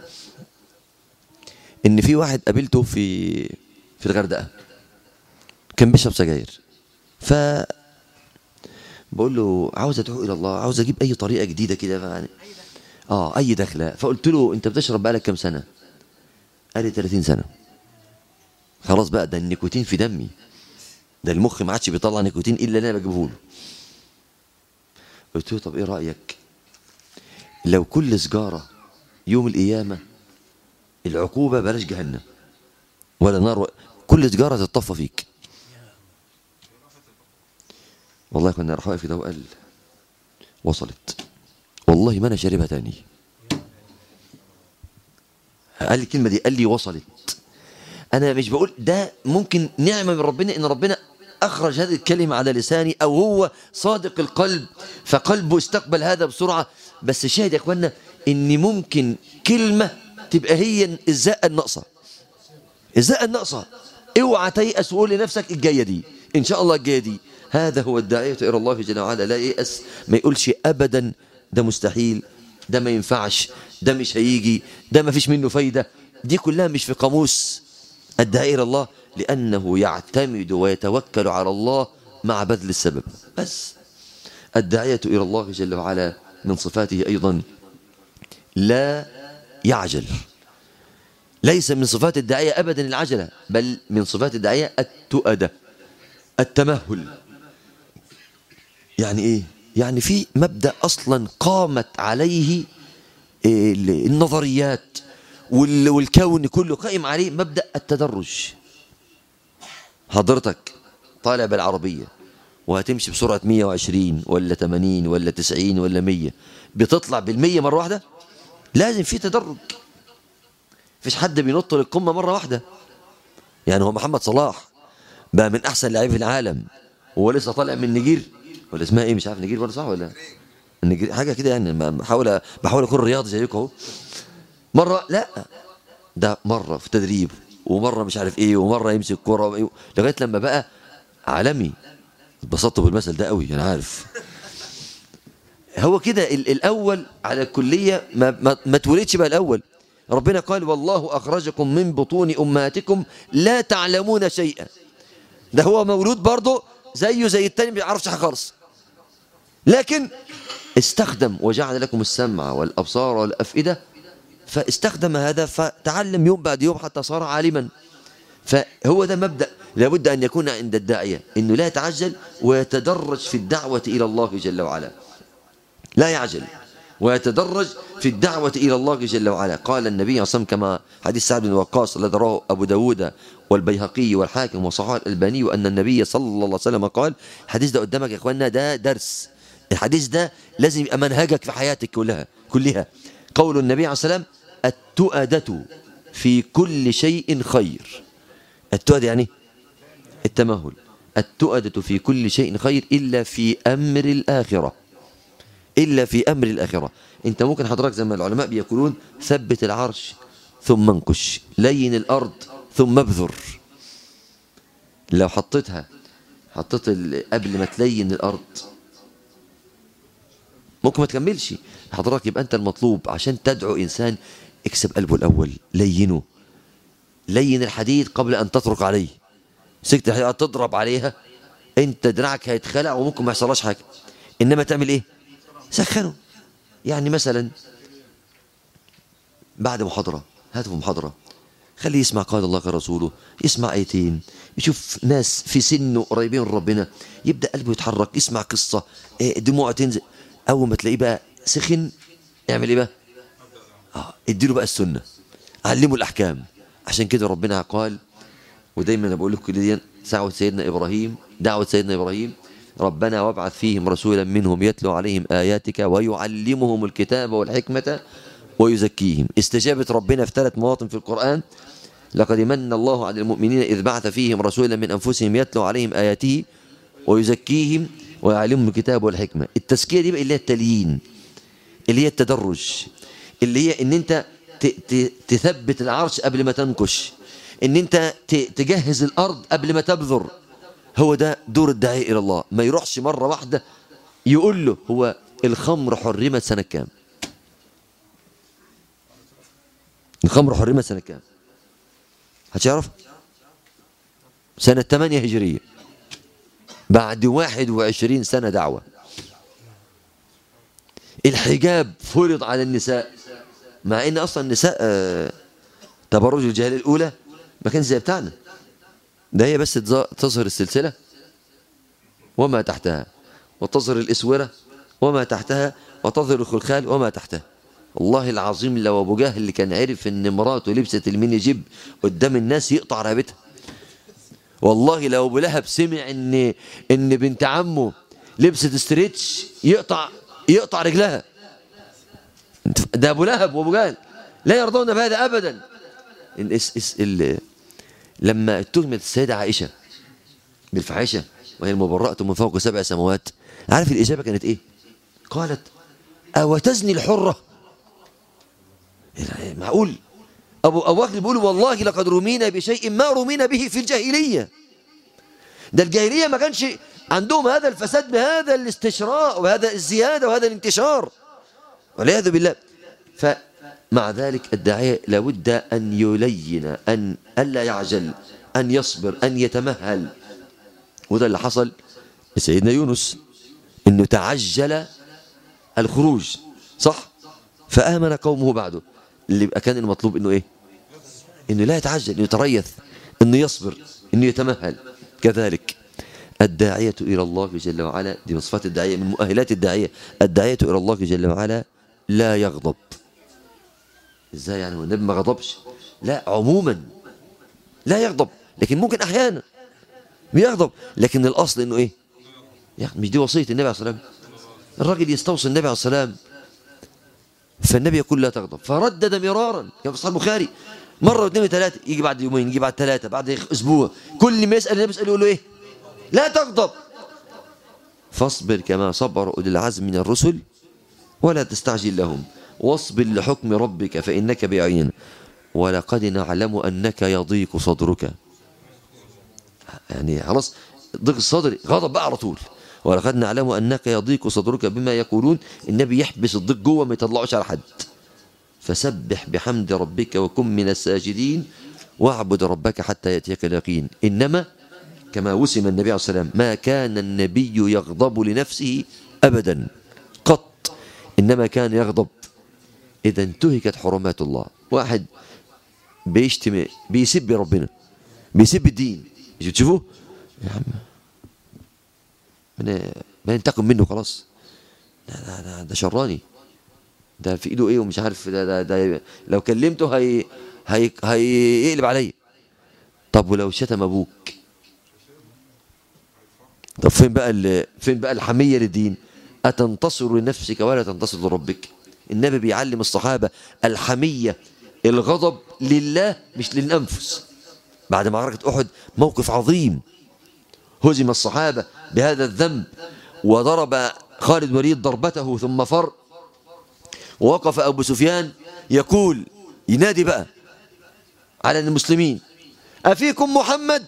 إن في واحد قابلته في في الغردقة كان بيشرب سجاير ف بقول له عاوز ادعو الى الله عاوز اجيب اي طريقه جديده كده يعني اه اي دخله فقلت له انت بتشرب بقالك كام سنه قال لي 30 سنه خلاص بقى ده النيكوتين في دمي ده المخ ما عادش بيطلع نيكوتين الا انا بجيبه له قلت له طب ايه رايك لو كل سجاره يوم القيامه العقوبه بلاش جهنم ولا نار و... كل سجاره تتطفى فيك والله كنا راح واقف كده وقال وصلت والله ما انا شاربها تاني قال لي الكلمه دي قال لي وصلت انا مش بقول ده ممكن نعمه من ربنا ان ربنا اخرج هذه الكلمه على لساني او هو صادق القلب فقلبه استقبل هذا بسرعه بس شاهد يا اخوانا ان ممكن كلمه تبقى هي الزقه الناقصه الزقه الناقصه اوعى تيأس وقول لنفسك الجايه دي ان شاء الله الجايه دي هذا هو الداعيه الى الله جل وعلا لا ييأس ما يقولش ابدا ده مستحيل ده ما ينفعش ده مش هيجي ده ما فيش منه فايده دي كلها مش في قاموس الداعي إلى الله لأنه يعتمد ويتوكل على الله مع بذل السبب بس الداعية إلى الله جل وعلا من صفاته أيضا لا يعجل ليس من صفات الداعية أبدا العجلة بل من صفات الداعية التؤدة التمهل يعني إيه؟ يعني في مبدأ أصلا قامت عليه إيه، النظريات وال- والكون كله قائم عليه مبدأ التدرج حضرتك طالع بالعربية وهتمشي بسرعة 120 ولا 80 ولا 90 ولا 100 بتطلع بالمية مرة واحدة لازم في تدرج فيش حد بينط للقمة مرة واحدة يعني هو محمد صلاح بقى من أحسن لاعبين في العالم وهو لسه طالع من نيجير ولا اسمها ايه مش عارف نيجير برضه صح ولا النيجير حاجة كده يعني ما- بحاول بحاول أكون رياضي زيكم اهو مرة لا ده مرة في تدريب ومرة مش عارف ايه ومرة يمسك كرة وإيه، لغاية لما بقى عالمي اتبسطت بالمثل ده قوي انا عارف هو كده ال- الاول على الكليه ما ما, ما اتولدش بقى الاول ربنا قال والله اخرجكم من بطون امهاتكم لا تعلمون شيئا ده هو مولود برضه زيه زي التاني ما بيعرفش حاجه خالص لكن استخدم وجعل لكم السمع والابصار والافئده فاستخدم هذا فتعلم يوم بعد يوم حتى صار عالما فهو ده مبدأ لابد أن يكون عند الداعية أنه لا يتعجل ويتدرج في الدعوة إلى الله جل وعلا لا يعجل ويتدرج في الدعوة إلى الله جل وعلا قال النبي صلى الله عليه وسلم كما حديث سعد بن وقاص الذي رواه أبو داود والبيهقي والحاكم وصححه الألباني أن النبي صلى الله عليه وسلم قال الحديث ده قدامك يا إخواننا ده درس الحديث ده لازم يبقى منهجك في حياتك كلها كلها قول النبي عليه الصلاة والسلام التؤدة في كل شيء خير التؤدة يعني التمهل التؤدة في كل شيء خير إلا في أمر الآخرة إلا في أمر الآخرة أنت ممكن حضرتك زي ما العلماء بيقولون ثبت العرش ثم انقش لين الأرض ثم ابذر لو حطيتها حطيت ال- قبل ما تلين الأرض ممكن ما تكملش حضرتك يبقى أنت المطلوب عشان تدعو إنسان اكسب قلبه الأول لينه لين الحديد قبل أن تترك عليه مسكت الحديد تضرب عليها أنت دراعك هيتخلع وممكن ما يحصلهاش حاجة إنما تعمل إيه سخنه يعني مثلا بعد محاضرة هاتوا محاضرة خليه يسمع قال الله قال رسوله يسمع ايتين يشوف ناس في سنه قريبين من ربنا يبدا قلبه يتحرك يسمع قصه إيه، دموعه تنزل اول ما تلاقيه بقى سخن اعمل ايه بقى اه اديله بقى السنه علمه الاحكام عشان كده ربنا قال ودايما انا بقول لكم دي دعوه سيدنا ابراهيم دعوه سيدنا ابراهيم ربنا وابعث فيهم رسولا منهم يتلو عليهم اياتك ويعلمهم الكتاب والحكمه ويزكيهم استجابه ربنا في ثلاث مواطن في القران لقد من الله على المؤمنين اذ بعث فيهم رسولا من انفسهم يتلو عليهم اياته ويزكيهم ويعلمهم الكتاب والحكمه التزكيه دي بقى اللي هي التليين اللي هي التدرج اللي هي ان انت ت- ت- تثبت العرش قبل ما تنكش ان انت ت- تجهز الارض قبل ما تبذر هو ده دور الداعية الى الله ما يروحش مرة واحدة يقول له هو الخمر حرمت سنة كام الخمر حرمت سنة كام هتعرف سنة 8 هجرية بعد 21 سنة دعوة الحجاب فرض على النساء مع ان اصلا النساء آه، تبرج الجاهليه الاولى ما كانش زي بتاعنا ده هي بس تظ- تظهر السلسله وما تحتها وتظهر الاسوره وما تحتها وتظهر الخلخال وما تحتها والله العظيم لو ابو جهل اللي كان عرف ان مراته لبست الميني جيب قدام الناس يقطع رقبتها والله لو ابو لهب سمع ان ان بنت عمه لبست ستريتش يقطع يقطع رجلها ده ابو لهب وابو جهل لا يرضون بهذا ابدا الاس اس ال لما اتهمت السيده عائشه بالفحشه وهي المبرأة من فوق سبع سماوات عارف الاجابه كانت ايه؟ قالت او تزني الحره إيه معقول ابو ابو بكر بيقول والله لقد رمينا بشيء ما رمينا به في الجاهليه ده الجاهليه ما كانش عندهم هذا الفساد بهذا الاستشراء وهذا الزياده وهذا الانتشار والعياذ بالله مع ذلك الداعية لابد أن يلين أن ألا يعجل أن يصبر أن يتمهل وده اللي حصل لسيدنا يونس انه تعجل الخروج صح فآمن قومه بعده اللي يبقى كان المطلوب انه ايه انه لا يتعجل انه يتريث انه يصبر انه يتمهل كذلك الداعية إلى الله جل وعلا دي من صفات الداعية من مؤهلات الداعية الداعية إلى الله جل وعلا لا يغضب ازاي يعني هو النبي ما غضبش لا عموما لا يغضب لكن ممكن احيانا بيغضب لكن الاصل انه ايه يعني مش دي وصيه النبي عليه الصلاه والسلام الراجل يستوصي النبي عليه الصلاه والسلام فالنبي يقول لا تغضب فردد مرارا كما في صحيح البخاري مره واثنين وثلاثه يجي بعد يومين يجي بعد ثلاثه بعد اسبوع كل ما يسال النبي يسال يقول له ايه لا تغضب فاصبر كما صبر اولي العزم من الرسل ولا تستعجل لهم واصبر لحكم ربك فانك باعيننا ولقد نعلم انك يضيق صدرك يعني خلاص ضيق الصدر غضب بقى على طول ولقد نعلم انك يضيق صدرك بما يقولون النبي يحبس الضيق جوه ما يطلعوش على حد فسبح بحمد ربك وكن من الساجدين واعبد ربك حتى ياتيك اليقين انما كما وسم النبي عليه الصلاه والسلام ما كان النبي يغضب لنفسه ابدا قط انما كان يغضب اذا انتهكت حرمات الله واحد بيشتم بيسب ربنا بيسب الدين تشوفوه يا عم من ما ينتقم منه خلاص ده, ده, ده, ده شراني ده في ايده ايه ومش عارف ده, ده, ده لو كلمته هي هي هيقلب عليا طب ولو شتم ابوك طب فين بقى ال- فين بقى الحميه للدين اتنتصر لنفسك ولا تنتصر لربك النبي بيعلم الصحابه الحميه الغضب لله مش للانفس بعد معركه احد موقف عظيم هزم الصحابه بهذا الذنب وضرب خالد بن الوليد ضربته ثم فر ووقف ابو سفيان يقول ينادي بقى على المسلمين افيكم محمد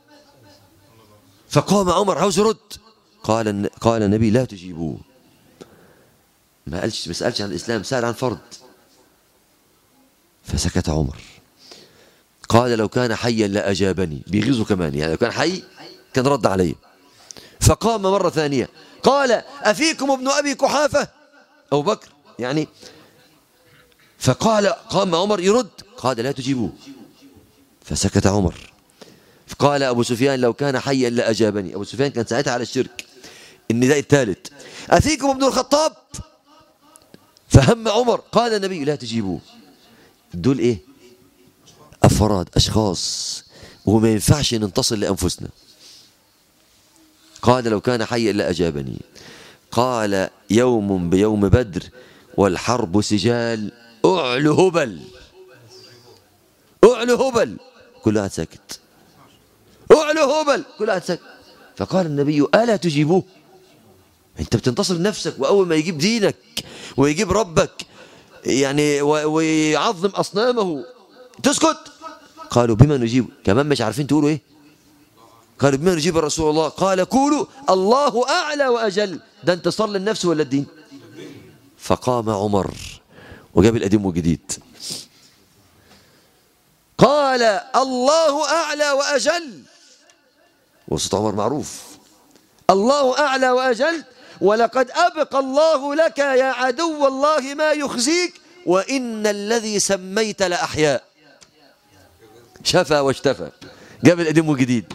فقام عمر عاوز يرد قال قال النبي لا تجيبوه ما قالش ما سالش عن الاسلام سال عن فرض فسكت عمر قال لو كان حيا لاجابني بيغيظه كمان يعني لو كان حي كان رد عليه فقام مره ثانيه قال افيكم ابن ابي قحافه ابو بكر يعني فقال قام عمر يرد قال لا تجيبوه فسكت عمر قال أبو سفيان لو كان حيا لأجابني أبو سفيان كان ساعتها على الشرك النداء الثالث أفيكم ابن الخطاب فهم عمر قال النبي لا تجيبوه دول إيه أفراد أشخاص وما ينفعش ننتصر لأنفسنا قال لو كان حيا لأجابني قال يوم بيوم بدر والحرب سجال أعلو هبل أعلو هبل كل واحد ساكت أعلو هبل كل واحد ساكت فقال النبي ألا تجيبوه أنت بتنتصر لنفسك وأول ما يجيب دينك ويجيب ربك يعني و- ويعظم أصنامه تسكت قالوا بما نجيب كمان مش عارفين تقولوا إيه قالوا بما نجيب رسول الله قال قولوا الله أعلى وأجل ده انتصار للنفس ولا الدين فقام عمر وجاب القديم والجديد قال الله أعلى وأجل وصوت عمر معروف الله أعلى وأجل ولقد أبقى الله لك يا عدو الله ما يخزيك وإن الذي سميت لأحياء شفى واشتفى جاب القديم والجديد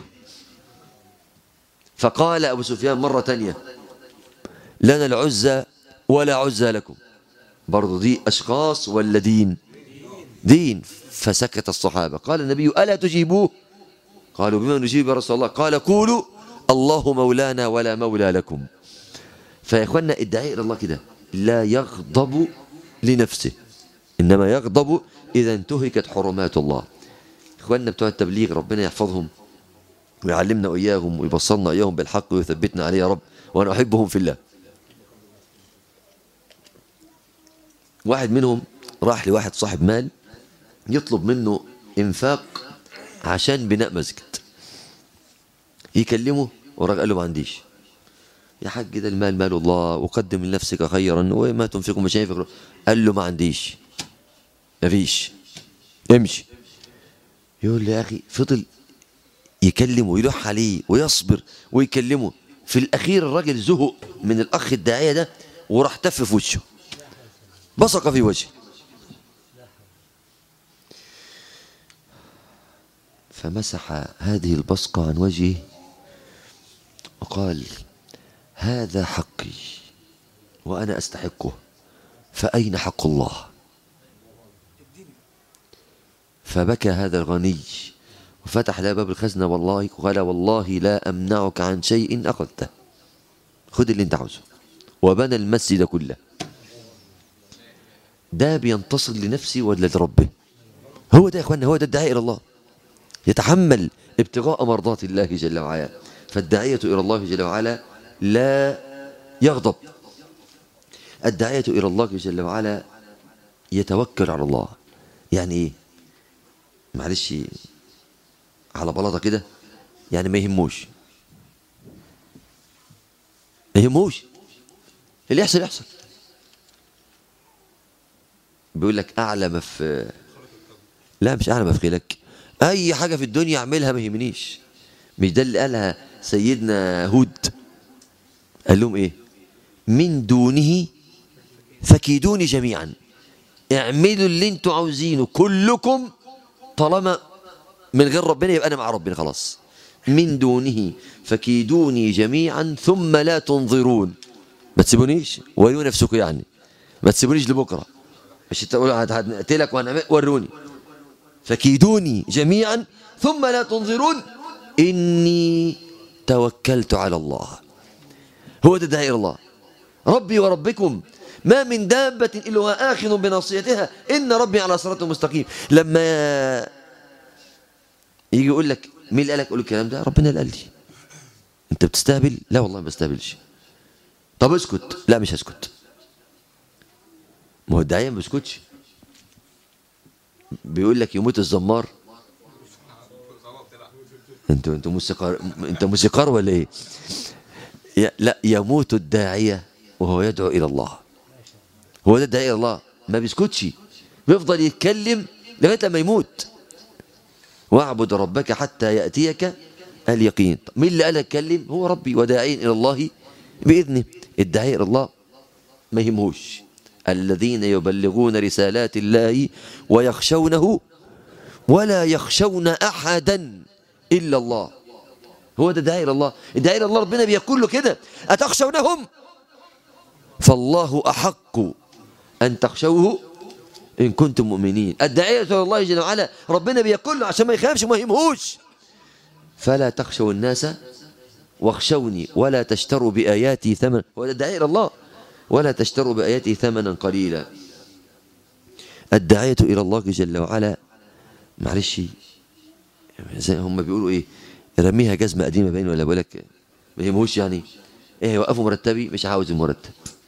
فقال أبو سفيان مرة تانية لنا العزة ولا عزة لكم برضو دي أشخاص ولا دين دين فسكت الصحابة قال النبي ألا تجيبوه قالوا بما نجيب يا رسول الله قال قولوا الله مولانا ولا مولى لكم فيا إخوانا الداعي إلى الله كده لا يغضب لنفسه إنما يغضب إذا انتهكت حرمات الله إخواننا بتوع التبليغ ربنا يحفظهم ويعلمنا وإياهم ويبصرنا إياهم بالحق ويثبتنا عليه يا رب وأنا أحبهم في الله واحد منهم راح لواحد صاحب مال يطلب منه إنفاق عشان بناء مسجد يكلمه والراجل قال له ما عنديش يا حاج ده المال مال الله وقدم لنفسك خيرا وما تنفقوا مش هينفق قال له ما عنديش مفيش امشي يقول لي يا اخي فضل يكلمه ويلح عليه ويصبر ويكلمه في الاخير الراجل زهق من الاخ الداعيه ده وراح تف في وشه بصق في وجهه فمسح هذه البصقة عن وجهه وقال هذا حقي وأنا أستحقه فأين حق الله فبكى هذا الغني وفتح له باب الخزنة والله قال والله لا أمنعك عن شيء أخذته خذ اللي انت عاوزه وبنى المسجد كله ده بينتصر لنفسه ولا لربه هو ده يا اخوانا هو ده الداعي الى الله يتحمل ابتغاء مرضات الله جل وعلا فالداعية إلى الله جل وعلا لا يغضب الداعية إلى الله جل وعلا يتوكل على الله يعني إيه معلش على بلاطة كده يعني ما يهموش ما يهموش اللي يحصل يحصل بيقول لك أعلى في لا مش أعلى في لك أي حاجة في الدنيا أعملها ما يهمنيش مش ده اللي قالها سيدنا هود قال لهم إيه من دونه فكيدوني جميعا اعملوا اللي انتوا عاوزينه كلكم طالما من غير ربنا يبقى أنا مع ربنا خلاص من دونه فكيدوني جميعا ثم لا تنظرون ما تسيبونيش وريوا نفسكم يعني ما تسيبونيش لبكره مش تقولوا هنقتلك وهنعمل وروني فكيدوني جميعا ثم لا تنظرون إني توكلت على الله هو ده داعي الله ربي وربكم ما من دابة إلا هو آخذ بناصيتها إن ربي على صراط مستقيم لما يجي يقول لك مين اللي قال لك قول الكلام ده ربنا اللي قال لي انت بتستهبل لا والله ما بستهبلش طب اسكت لا مش هسكت ما هو الداعيه ما بيسكتش بيقول لك يموت الزمار انتوا انتوا موسيقار انت موسيقار ولا ايه يا لا يموت الداعيه وهو يدعو الى الله هو ده الداعيه الى الله ما بيسكتش بيفضل يتكلم لغايه لما يموت واعبد ربك حتى ياتيك اليقين مين اللي قال اتكلم هو ربي وداعين الى الله باذنه الداعي الى الله ما يهموش الذين يبلغون رسالات الله ويخشونه ولا يخشون احدا الا الله هو ده داعي الى الله الداعي الى الله ربنا بيقول له كده اتخشونهم فالله احق ان تخشوه ان كنتم مؤمنين الداعية الى الله جل وعلا ربنا بيقول له عشان ما يخافش وما يهمهوش فلا تخشوا الناس واخشوني ولا تشتروا باياتي ثمن هو ده الداعي الى الله ولا تشتروا بآياتي ثمنا قليلا الداعية إلى الله جل وعلا معلش زي هم بيقولوا إيه رميها جزمة قديمة باين ولا بقول لك ما يهموش يعني إيه وقفوا مرتبي مش عاوز المرتب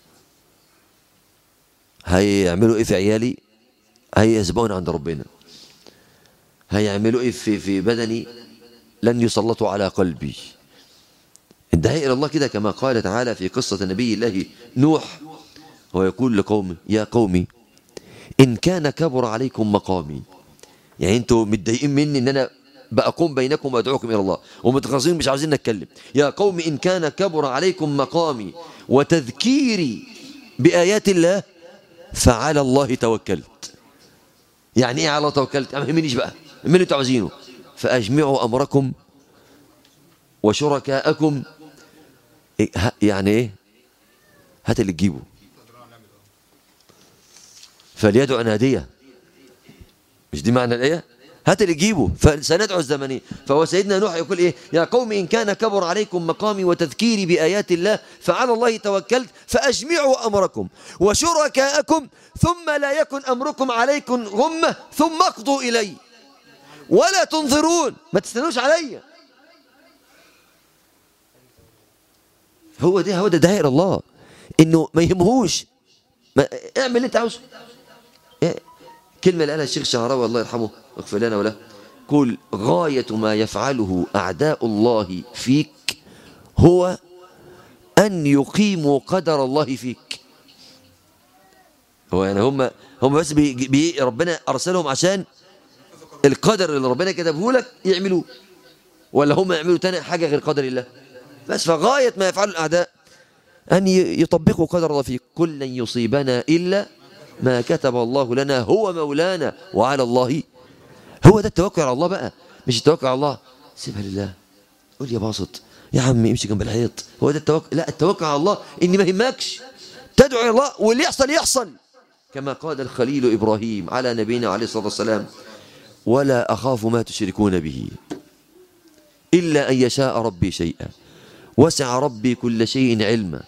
هيعملوا إيه في عيالي هيسبقون عند ربنا هيعملوا إيه في في بدني لن يسلطوا على قلبي الداعي إلى الله كده كما قال تعالى في قصة نبي الله نوح هو يقول لقومه يا قومي إن كان كبر عليكم مقامي يعني أنتوا متضايقين مني إن أنا بأقوم بينكم وأدعوكم إلى الله ومتغاظين مش عاوزين نتكلم يا قوم إن كان كبر عليكم مقامي وتذكيري بآيات الله فعلى الله توكلت يعني إيه على الله توكلت ما يهمنيش بقى من اللي انتوا عاوزينه فأجمعوا أمركم وشركاءكم يعني ايه هات اللي تجيبه فليدعو ناديه مش دي معنى الايه هات اللي تجيبه فسندعو الزمنين فهو سيدنا نوح يقول ايه يا قوم ان كان كبر عليكم مقامي وتذكيري بايات الله فعلى الله توكلت فاجمعوا امركم وشركاءكم ثم لا يكن امركم عليكم غمه ثم اقضوا الي ولا تنظرون ما تستنوش عليا هو ده هو ده داعي الله انه ما يهمهوش ما اعمل اللي انت عاوزه إيه؟ كلمه اللي قالها الشيخ شعراوي الله يرحمه واغفر لنا وله قل غايه ما يفعله اعداء الله فيك هو ان يقيموا قدر الله فيك هو يعني هم هم بس بي بي ربنا ارسلهم عشان القدر اللي ربنا كتبه لك يعملوه ولا هم يعملوا تاني حاجه غير قدر الله بس فغايه ما يفعل الاعداء ان ي- يطبقوا قدر الله فيه كل لن يصيبنا الا ما كتب الله لنا هو مولانا وعلى الله هو ده التوكل على الله بقى مش التوكل على الله سيبها لله قول يا باسط يا عم امشي جنب الحيط هو ده التوكل لا التوكل على الله ان ما يهمكش تدعو الى الله واللي يحصل يحصل كما قال الخليل ابراهيم على نبينا عليه الصلاه والسلام ولا اخاف ما تشركون به الا ان يشاء ربي شيئا وسع ربي كل شيء علما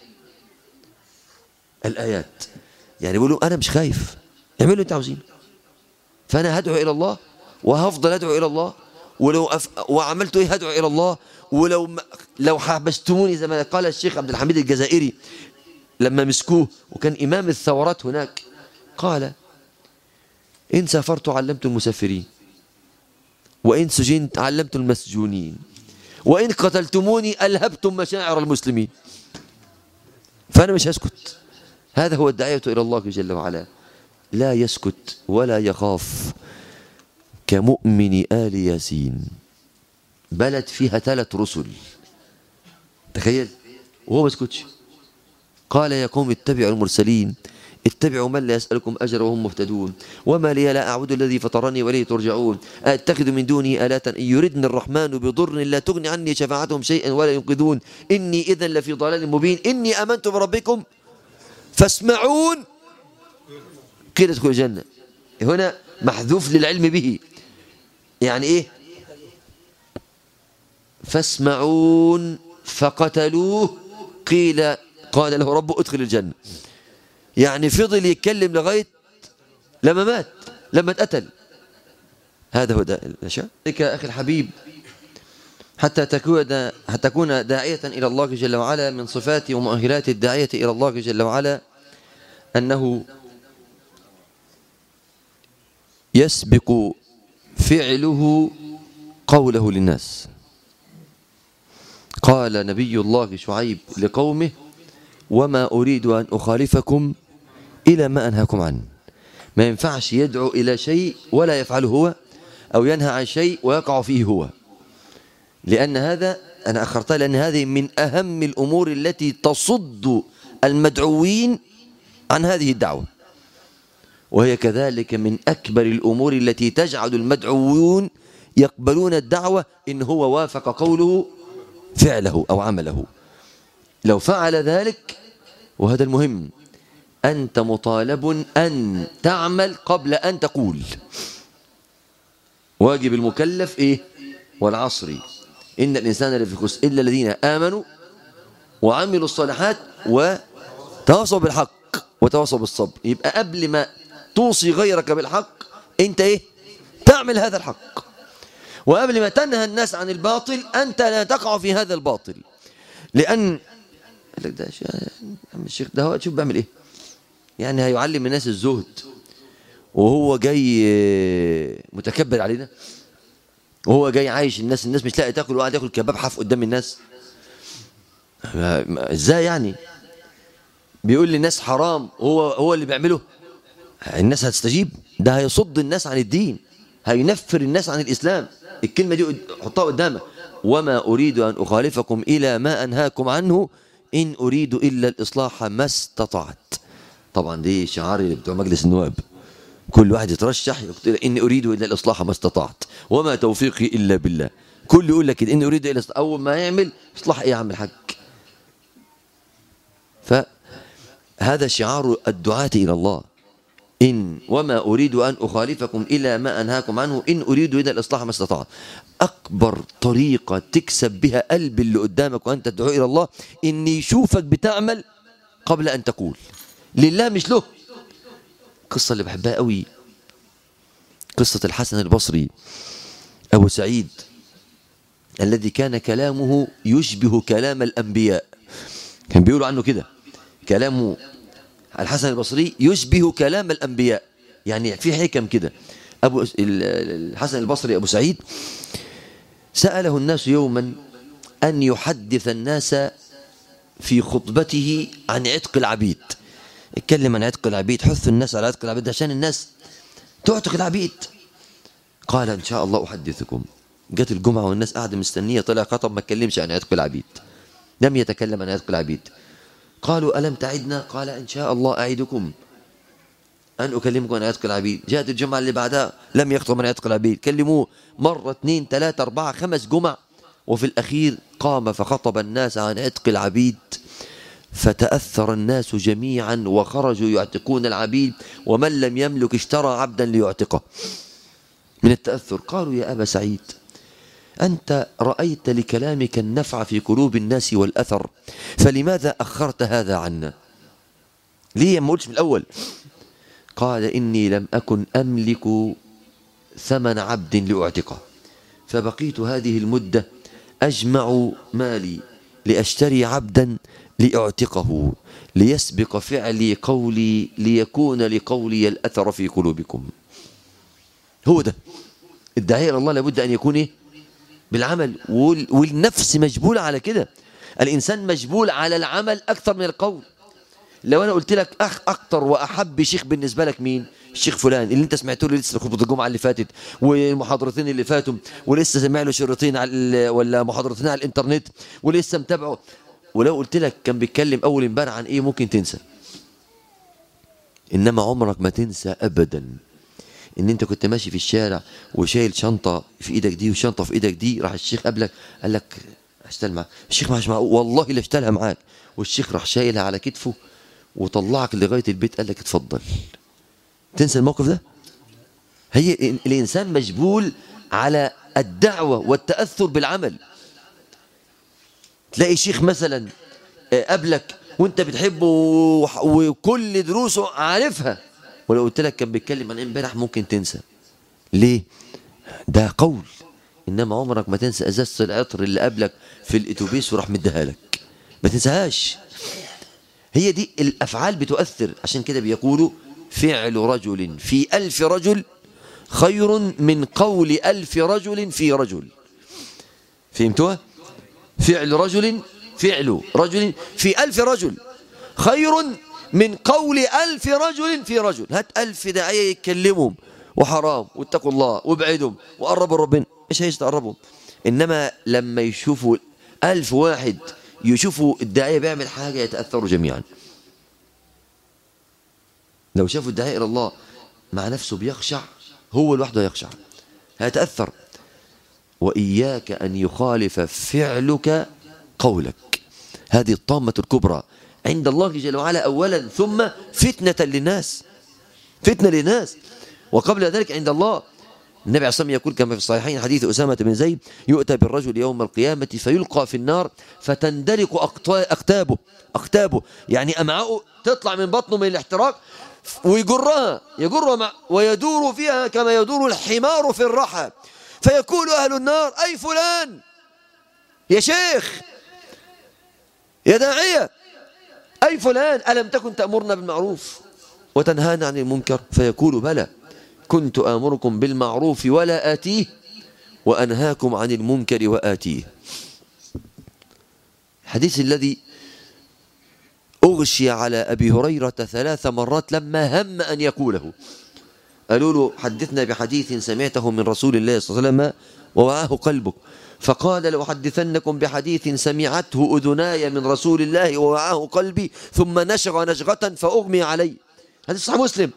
الايات يعني بيقولوا انا مش خايف اعملوا اللي انتوا عاوزينه فانا هدعو الى الله وهفضل ادعو الى الله ولو أف... وعملت ايه هدعو الى الله ولو م... لو حبستموني زي ما قال الشيخ عبد الحميد الجزائري لما مسكوه وكان امام الثورات هناك قال ان سافرت علمت المسافرين وان سجنت علمت المسجونين وان قتلتموني الهبتم مشاعر المسلمين فانا مش هسكت هذا هو الداعيه الى الله جل وعلا لا يسكت ولا يخاف كمؤمن آل ياسين بلد فيها ثلاث رسل تخيل وهو ما سكتش قال يا قوم اتبعوا المرسلين اتبعوا من لا يسألكم أجر وهم مهتدون وما لي لا أعبد الذي فطرني وإليه ترجعون أتخذ من دونه آلات إن يردني الرحمن بضر لا تغني عني شفاعتهم شيئا ولا ينقذون إني إذا لفي ضلال مبين إني آمنت بربكم فاسمعون قيل ادخلوا الجنة هنا محذوف للعلم به يعني ايه فاسمعون فقتلوه قيل قال له ربه ادخل الجنة يعني فضل يتكلم لغاية لما مات لما اتقتل هذا هو ده الأشياء ذلك أخي الحبيب حتى تكون دا حتى تكون داعية إلى الله جل وعلا من صفات ومؤهلات الداعية إلى الله جل وعلا أنه يسبق فعله قوله للناس قال نبي الله شعيب لقومه وما أريد أن أخالفكم إلى ما أنهاكم عنه ما ينفعش يدعو إلى شيء ولا يفعله هو أو ينهى عن شيء ويقع فيه هو لأن هذا أنا أخرتها لأن هذه من أهم الأمور التي تصد المدعوين عن هذه الدعوة وهي كذلك من أكبر الأمور التي تجعل المدعوون يقبلون الدعوة إن هو وافق قوله فعله أو عمله لو فعل ذلك وهذا المهم أنت مطالب أن تعمل قبل أن تقول واجب المكلف إيه والعصر إن الإنسان لفي خسر إلا الذين آمنوا وعملوا الصالحات وتواصوا بالحق وتواصوا بالصبر يبقى قبل ما توصي غيرك بالحق انت ايه تعمل هذا الحق وقبل ما تنهى الناس عن الباطل انت لا تقع في هذا الباطل لان قال لك ده شيء- عم الشيخ ده هو شوف بيعمل ايه يعني هيعلم الناس الزهد وهو جاي آه، متكبر علينا وهو جاي عايش الناس الناس مش لاقي تاكل وقاعد ياكل كباب حف قدام الناس ما- ما- ازاي يعني بيقول للناس حرام هو هو اللي بيعمله الناس هتستجيب ده هيصد الناس عن الدين هينفر الناس عن الإسلام الكلمة دي قد- حطها قدامك وما أريد أن أخالفكم إلى ما أنهاكم عنه إن أريد إلا الإصلاح ما استطعت طبعا دي شعار بتوع مجلس النواب كل واحد يترشح يقول إن أريد إلا الإصلاح ما استطعت وما توفيقي إلا بالله كل يقول لك كده إن أريد إلا الإصلاح أول ما يعمل إصلاح إيه يا عم الحاج فهذا شعار الدعاة إلى الله إن وما أريد أن أخالفكم إلى ما أنهاكم عنه إن أريد إلا الإصلاح ما استطعت أكبر طريقة تكسب بها قلب اللي قدامك وأنت تدعو إلى الله إن يشوفك بتعمل قبل أن تقول لله مش له قصة اللي بحبها قوي قصة الحسن البصري أبو سعيد الذي كان كلامه يشبه كلام الأنبياء كان بيقولوا عنه كده كلامه الحسن البصري يشبه كلام الأنبياء يعني في حكم كده أبو ال- الحسن البصري أبو سعيد سأله الناس يوما أن يحدث الناس في خطبته عن عتق العبيد اتكلم عن عتق العبيد حث الناس على عتق العبيد عشان الناس تعتق العبيد قال إن شاء الله أحدثكم جت الجمعة والناس قاعدة مستنية طلع خطب ما اتكلمش عن عتق العبيد لم يتكلم عن عتق العبيد قالوا ألم تعدنا قال إن شاء الله أعدكم أن أكلمكم عن عتق العبيد جاءت الجمعة اللي بعدها لم يخطب عن عتق العبيد كلموه مرة اثنين ثلاثة أربعة خمس جمع وفي الأخير قام فخطب الناس عن عتق العبيد فتأثر الناس جميعا وخرجوا يعتقون العبيد ومن لم يملك اشترى عبدا ليعتقه من التأثر قالوا يا أبا سعيد أنت رأيت لكلامك النفع في قلوب الناس والأثر فلماذا أخرت هذا عنا ليه ما قلتش من الأول قال إني لم أكن أملك ثمن عبد لأعتقه فبقيت هذه المدة أجمع مالي لأشتري عبدا لأعتقه ليسبق فعلي قولي ليكون لقولي الأثر في قلوبكم هو ده الداعية إلى الله لابد أن يكون إيه؟ بالعمل وال- والنفس مجبولة على كده الإنسان مجبول على العمل أكثر من القول لو أنا قلت لك أخ أكتر وأحب شيخ بالنسبة لك مين الشيخ فلان اللي انت سمعته له لسه خطبه الجمعه اللي فاتت والمحاضرتين اللي فاتوا ولسه سامع له شريطين على ال- ولا محاضرتين على الانترنت ولسه متابعه ولو قلت لك كان بيتكلم اول امبارح عن ايه ممكن تنسى انما عمرك ما تنسى ابدا ان انت كنت ماشي في الشارع وشايل شنطه في ايدك دي وشنطه في ايدك دي راح الشيخ قابلك قال لك اشتغل معاك الشيخ مش معاه والله لا اشتغلها معاك والشيخ راح شايلها على كتفه وطلعك لغايه البيت قال لك اتفضل تنسى الموقف ده هي الانسان مجبول على الدعوه والتاثر بالعمل تلاقي شيخ مثلا آه، قابلك وانت بتحبه وح- وكل دروسه عارفها ولو قلت لك كان بيتكلم عن امبارح ممكن تنسى ليه ده قول انما عمرك ما تنسى ازازه العطر اللي قابلك في الاتوبيس وراح مديها لك ما تنساهاش هي دي الافعال بتؤثر عشان كده بيقولوا فعل رجل في ألف رجل خير من قول ألف رجل في رجل فهمتوها فعل رجل فعل رجل في ألف رجل خير من قول ألف رجل في رجل هات ألف داعية يتكلموا وحرام واتقوا الله وابعدهم وقربوا ربنا مش هيش تقربهم إنما لما يشوفوا ألف واحد يشوفوا الداعية بيعمل حاجة يتأثروا جميعا لو شافوا الداعية إلى الله مع نفسه بيخشع هو لوحده يخشع هيتأثر وإياك أن يخالف فعلك قولك هذه الطامة الكبرى عند الله جل وعلا أولا ثم فتنة للناس فتنة للناس وقبل ذلك عند الله النبي عليه الصلاة والسلام يقول كما في الصحيحين حديث أسامة بن زيد يؤتى بالرجل يوم القيامة فيلقى في النار فتندلق أقط- أقتابه أقتابه يعني أمعاؤه تطلع من بطنه من الاحتراق ويجرها يجرها مع ويدور فيها كما يدور الحمار في الرحى فيقول أهل النار أي فلان يا شيخ يا داعية أي فلان ألم تكن تأمرنا بالمعروف وتنهانا عن المنكر فيقول بلى كنت آمركم بالمعروف ولا آتيه وأنهاكم عن المنكر وآتيه الحديث الذي أغشي على أبي هريرة ثلاث مرات لما هم أن يقوله قالوا له حدثنا بحديث سمعته من رسول الله صلى الله عليه وسلم ووعاه قلبك فقال لأحدثنكم بحديث سمعته أذناي من رسول الله ووعاه قلبي ثم نشغ نشغة فأغمي علي هذا صحيح مسلم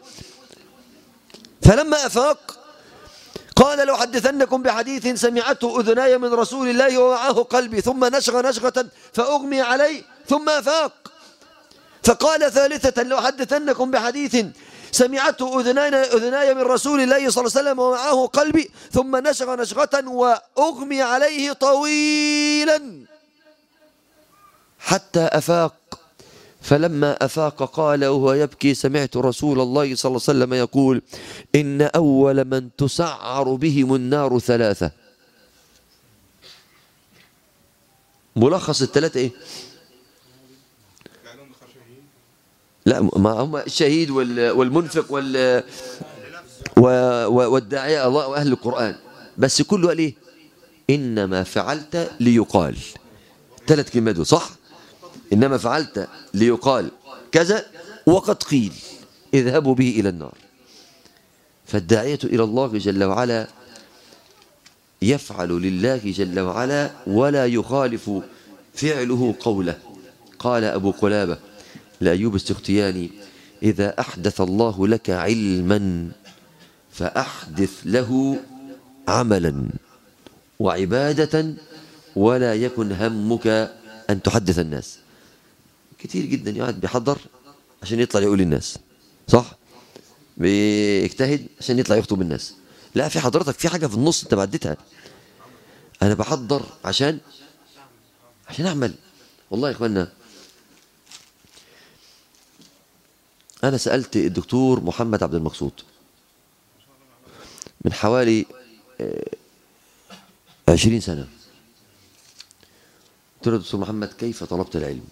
فلما أفاق قال لأحدثنكم بحديث سمعته أذناي من رسول الله ووعاه قلبي ثم نشغ نشغة فأغمي علي ثم أفاق فقال ثالثة لأحدثنكم بحديث سمعته أذناي, أذناي من رسول الله صلى الله عليه وسلم ومعه قلبي ثم نشغ نشغة وأغمي عليه طويلا حتى أفاق فلما أفاق قال وهو يبكي سمعت رسول الله صلى الله عليه وسلم يقول إن أول من تسعر بهم النار ثلاثة ملخص الثلاثة إيه لا ما هم الشهيد وال- والمنفق وال و- و- والداعية الله وأهل القرآن بس كله قال إيه إنما فعلت ليقال ثلاث كلمات دول صح إنما فعلت ليقال كذا وقد قيل اذهبوا به إلى النار فالداعية إلى الله جل وعلا يفعل لله جل وعلا ولا يخالف فعله قوله قال أبو قلابة لأيوب السختياني إذا أحدث الله لك علما فأحدث له عملا وعبادة ولا يكن همك أن تحدث الناس كتير جدا يقعد بيحضر عشان يطلع يقول للناس صح بيجتهد عشان يطلع يخطب الناس لا في حضرتك في حاجة في النص انت بعدتها انا بحضر عشان عشان اعمل والله يا اخوانا انا سألت الدكتور محمد عبد المقصود من حوالي آه، عشرين سنة قلت له دكتور محمد كيف طلبت العلم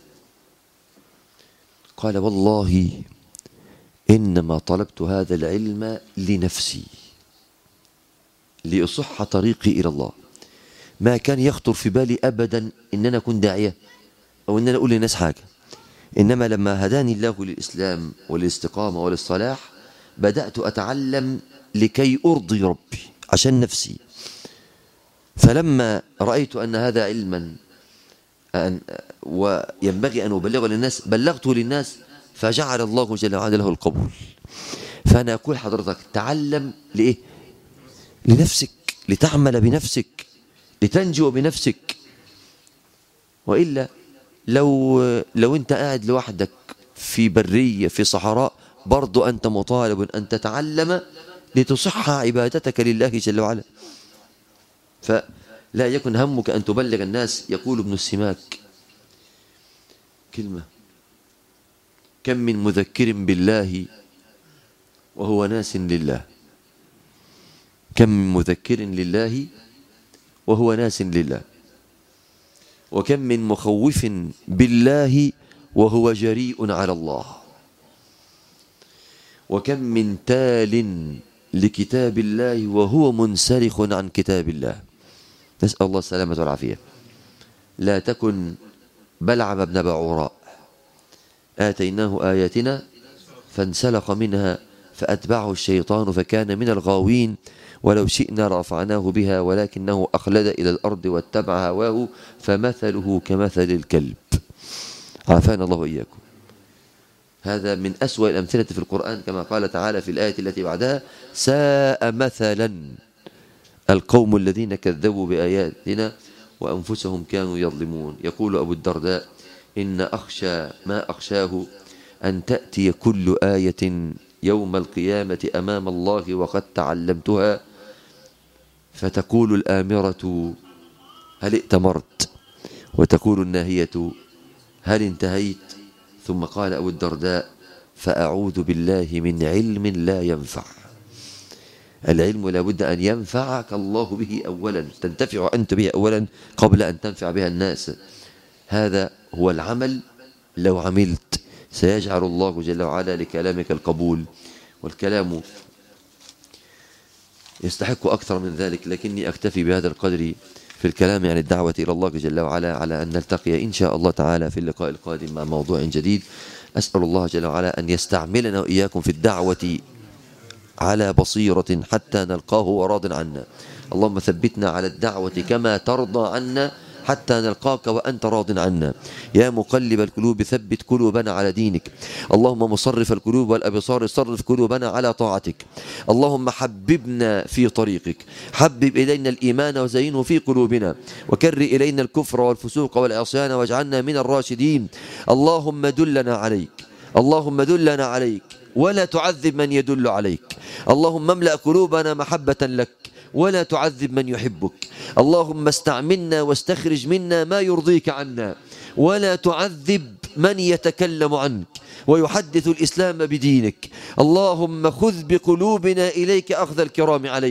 قال والله إنما طلبت هذا العلم لنفسي لأصح طريقي إلى الله ما كان يخطر في بالي أبدا إن أنا أكون داعية أو إن أنا أقول للناس حاجة إنما لما هداني الله للإسلام والاستقامة والصلاح بدأت أتعلم لكي أرضي ربي عشان نفسي فلما رأيت أن هذا علما أن وينبغي أن أبلغه للناس بلغته للناس فجعل الله جل وعلا له القبول فأنا أقول حضرتك تعلم لإيه لنفسك لتعمل بنفسك لتنجو بنفسك وإلا لو لو أنت قاعد لوحدك في برية في صحراء برضو أنت مطالب أن تتعلم لتصح عبادتك لله جل وعلا فلا يكن همك أن تبلغ الناس يقول ابن السماك كلمة كم من مذكر بالله وهو ناس لله كم من مذكر لله وهو ناس لله وكم من مخوف بالله وهو جريء على الله وكم من تال لكتاب الله وهو منسلخ عن كتاب الله نسأل الله السلامة والعافية لا تكن بلعم بن بعوراء آتيناه آياتنا فانسلخ منها فأتبعه الشيطان فكان من الغاوين ولو شئنا رفعناه بها ولكنه أخلد إلى الأرض واتبع هواه فمثله كمثل الكلب عافانا الله وإياكم هذا من أسوأ الأمثلة في القرآن كما قال تعالى في الآية التي بعدها ساء مثلا القوم الذين كذبوا بآياتنا وأنفسهم كانوا يظلمون يقول أبو الدرداء إن أخشى ما أخشاه أن تأتي كل آية يوم القيامة أمام الله وقد تعلمتها فتقول الآمرة هل ائتمرت وتقول الناهية هل انتهيت ثم قال أبو الدرداء فأعوذ بالله من علم لا ينفع العلم لابد أن ينفعك الله به أولا تنتفع أنت به أولا قبل أن تنفع بها الناس هذا هو العمل لو عملت سيجعل الله جل وعلا لكلامك القبول والكلام يستحق أكثر من ذلك لكني أكتفي بهذا القدر في الكلام عن الدعوة إلى الله جل وعلا على أن نلتقي إن شاء الله تعالى في اللقاء القادم مع موضوع جديد أسأل الله جل وعلا أن يستعملنا وإياكم في الدعوة على بصيرة حتى نلقاه وراض عنا اللهم ثبتنا على الدعوة كما ترضى عنا حتى نلقاك وأنت راض عنا يا مقلب القلوب ثبت قلوبنا على دينك اللهم مصرف القلوب والأبصار صرف قلوبنا على طاعتك اللهم حببنا في طريقك حبب إلينا الإيمان وزينه في قلوبنا وكر إلينا الكفر والفسوق والعصيان واجعلنا من الراشدين اللهم دلنا عليك اللهم دلنا عليك ولا تعذب من يدل عليك اللهم املأ قلوبنا محبة لك ولا تعذب من يحبك اللهم استعملنا واستخرج منا ما يرضيك عنا ولا تعذب من يتكلم عنك ويحدث الإسلام بدينك اللهم خذ بقلوبنا إليك أخذ الكرام عليك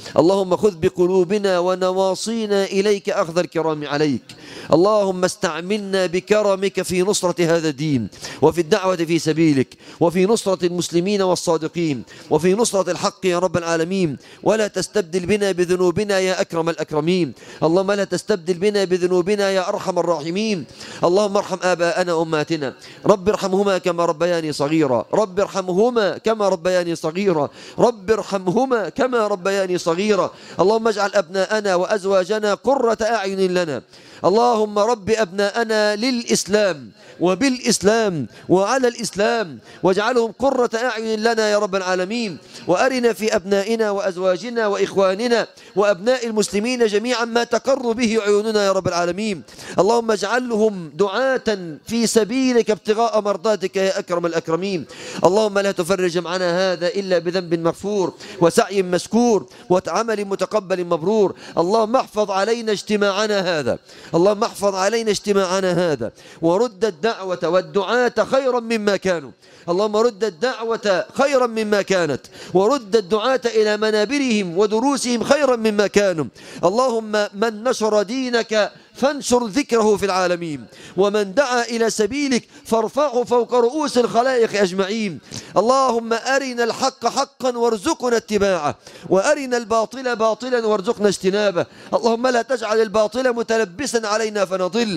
اللهم خذ بقلوبنا ونواصينا إليك أخذ الكرام عليك اللهم استعملنا بكرمك في نصرة هذا الدين وفي الدعوة في سبيلك وفي نصرة المسلمين والصادقين وفي نصرة الحق يا رب العالمين ولا تستبدل بنا بذنوبنا يا أكرم الأكرمين اللهم لا تستبدل بنا بذنوبنا يا أرحم الراحمين اللهم ارحم آباءنا وأمهاتنا رب ارحمهما كما ربياني صغيرا رب ارحمهما كما ربياني صغيرا رب ارحمهما كما ربياني صغيرا اللهم اجعل أبناءنا وأزواجنا قرة أعين لنا اللهم رب أبناءنا للإسلام وبالإسلام وعلى الإسلام واجعلهم قرة أعين لنا يا رب العالمين وأرنا في أبنائنا وأزواجنا وإخواننا وأبناء المسلمين جميعا ما تقر به عيوننا يا رب العالمين اللهم اجعلهم دعاة في سبيلك ابتغاء مرضاتك يا أكرم الأكرمين اللهم لا تفرج معنا هذا إلا بذنب مغفور وسعي مسكور وعمل متقبل مبرور اللهم احفظ علينا اجتماعنا هذا اللهم احفظ علينا اجتماعنا هذا ورد الدعوة والدعاة خيرا مما كانوا اللهم رد الدعوة خيرا مما كانت ورد الدعاة إلى منابرهم ودروسهم خيرا مما كانوا اللهم من نشر دينك فانشر ذكره في العالمين ومن دعا إلى سبيلك فارفعه فوق رؤوس الخلائق أجمعين اللهم أرنا الحق حقا وارزقنا اتباعه وأرنا الباطل باطلا وارزقنا اجتنابه اللهم لا تجعل الباطل متلبسا علينا فنضل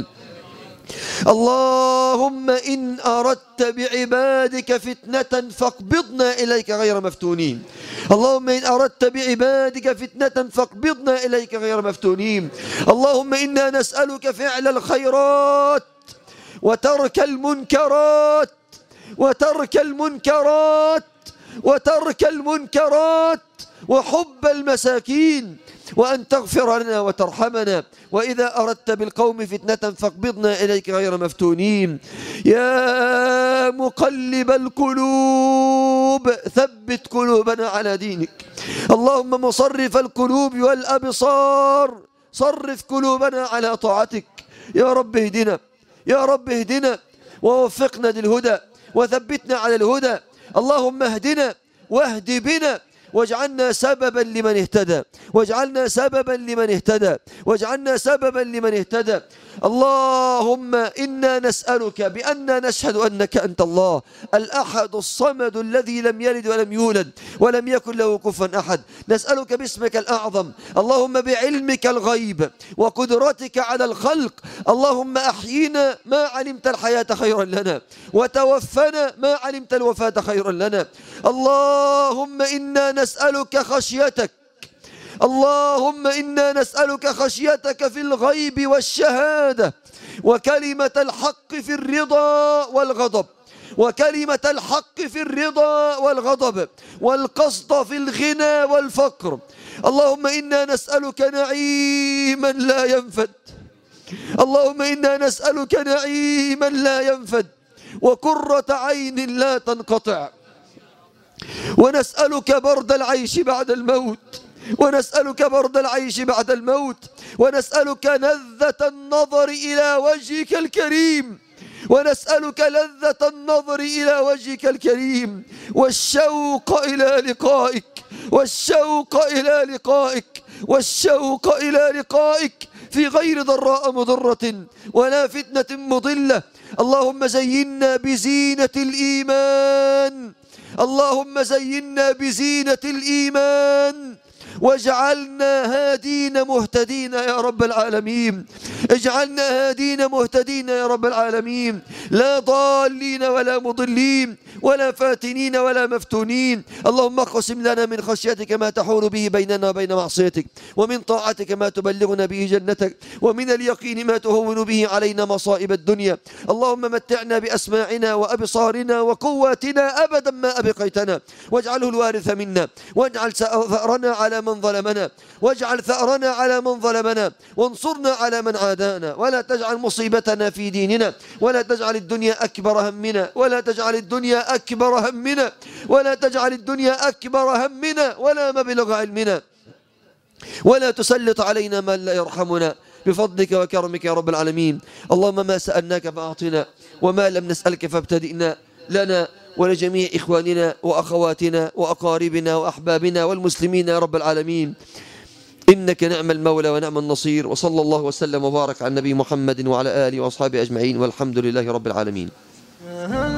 اللهم إن أردت بعبادك فتنة فاقبضنا إليك غير مفتونين اللهم إن أردت بعبادك فتنة فاقبضنا إليك غير مفتونين اللهم إنا نسألك فعل الخيرات وترك المنكرات وترك المنكرات وترك المنكرات وحب المساكين وأن تغفر لنا وترحمنا وإذا أردت بالقوم فتنة فاقبضنا إليك غير مفتونين يا مقلب القلوب ثبت قلوبنا على دينك اللهم مصرف القلوب والأبصار صرف قلوبنا على طاعتك يا رب اهدنا يا رب اهدنا ووفقنا للهدى وثبتنا على الهدى اللهم اهدنا واهد بنا واجعلنا سببا لمن اهتدى واجعلنا سببا لمن اهتدى واجعلنا سببا لمن اهتدى اللهم إنا نسألك بأننا نشهد أنك أنت الله الأحد الصمد الذي لم يلد ولم يولد ولم يكن له كفوا أحد نسألك باسمك الأعظم اللهم بعلمك الغيب وقدرتك على الخلق اللهم أحينا ما علمت الحياة خيرا لنا وتوفنا ما علمت الوفاة خيرا لنا اللهم إنا نسألك خشيتك اللهم إنا نسألك خشيتك في الغيب والشهادة وكلمة الحق في الرضا والغضب وكلمة الحق في الرضا والغضب والقصد في الغنى والفقر اللهم إنا نسألك نعيما لا ينفد اللهم إنا نسألك نعيما لا ينفد وقرة عين لا تنقطع ونسألك برد العيش بعد الموت ونسألك برد العيش بعد الموت ونسألك لذة النظر إلى وجهك الكريم ونسألك لذة النظر إلى وجهك الكريم والشوق إلى لقائك والشوق إلى لقائك والشوق إلى لقائك في غير ضراء مضرة ولا فتنة مضلة اللهم زينا بزينة الإيمان اللهم زينا بزينة الإيمان واجعلنا هادين مهتدين يا رب العالمين اجعلنا هادين مهتدين يا رب العالمين لا ضالين ولا مضلين ولا فاتنين ولا مفتونين اللهم اقسم لنا من خشيتك ما تحول به بيننا وبين معصيتك ومن طاعتك ما تبلغنا به جنتك ومن اليقين ما تهون به علينا مصائب الدنيا اللهم متعنا بأسماعنا وأبصارنا وقواتنا أبدا ما أبقيتنا واجعله الوارث منا واجعل ثأرنا على من ظلمنا واجعل ثأرنا على من ظلمنا وانصرنا على من عادانا ولا تجعل مصيبتنا في ديننا ولا تجعل الدنيا أكبر همنا ولا تجعل الدنيا أكبر همنا ولا تجعل الدنيا أكبر همنا ولا مبلغ علمنا ولا تسلط علينا من لا يرحمنا بفضلك وكرمك يا رب العالمين اللهم ما سألناك فأعطنا وما لم نسألك فابتدئنا لنا ولجميع إخواننا وأخواتنا وأقاربنا وأحبابنا والمسلمين يا رب العالمين إنك نعم المولى ونعم النصير وصلى الله وسلم وبارك على النبي محمد وعلى آله وأصحابه أجمعين والحمد لله رب العالمين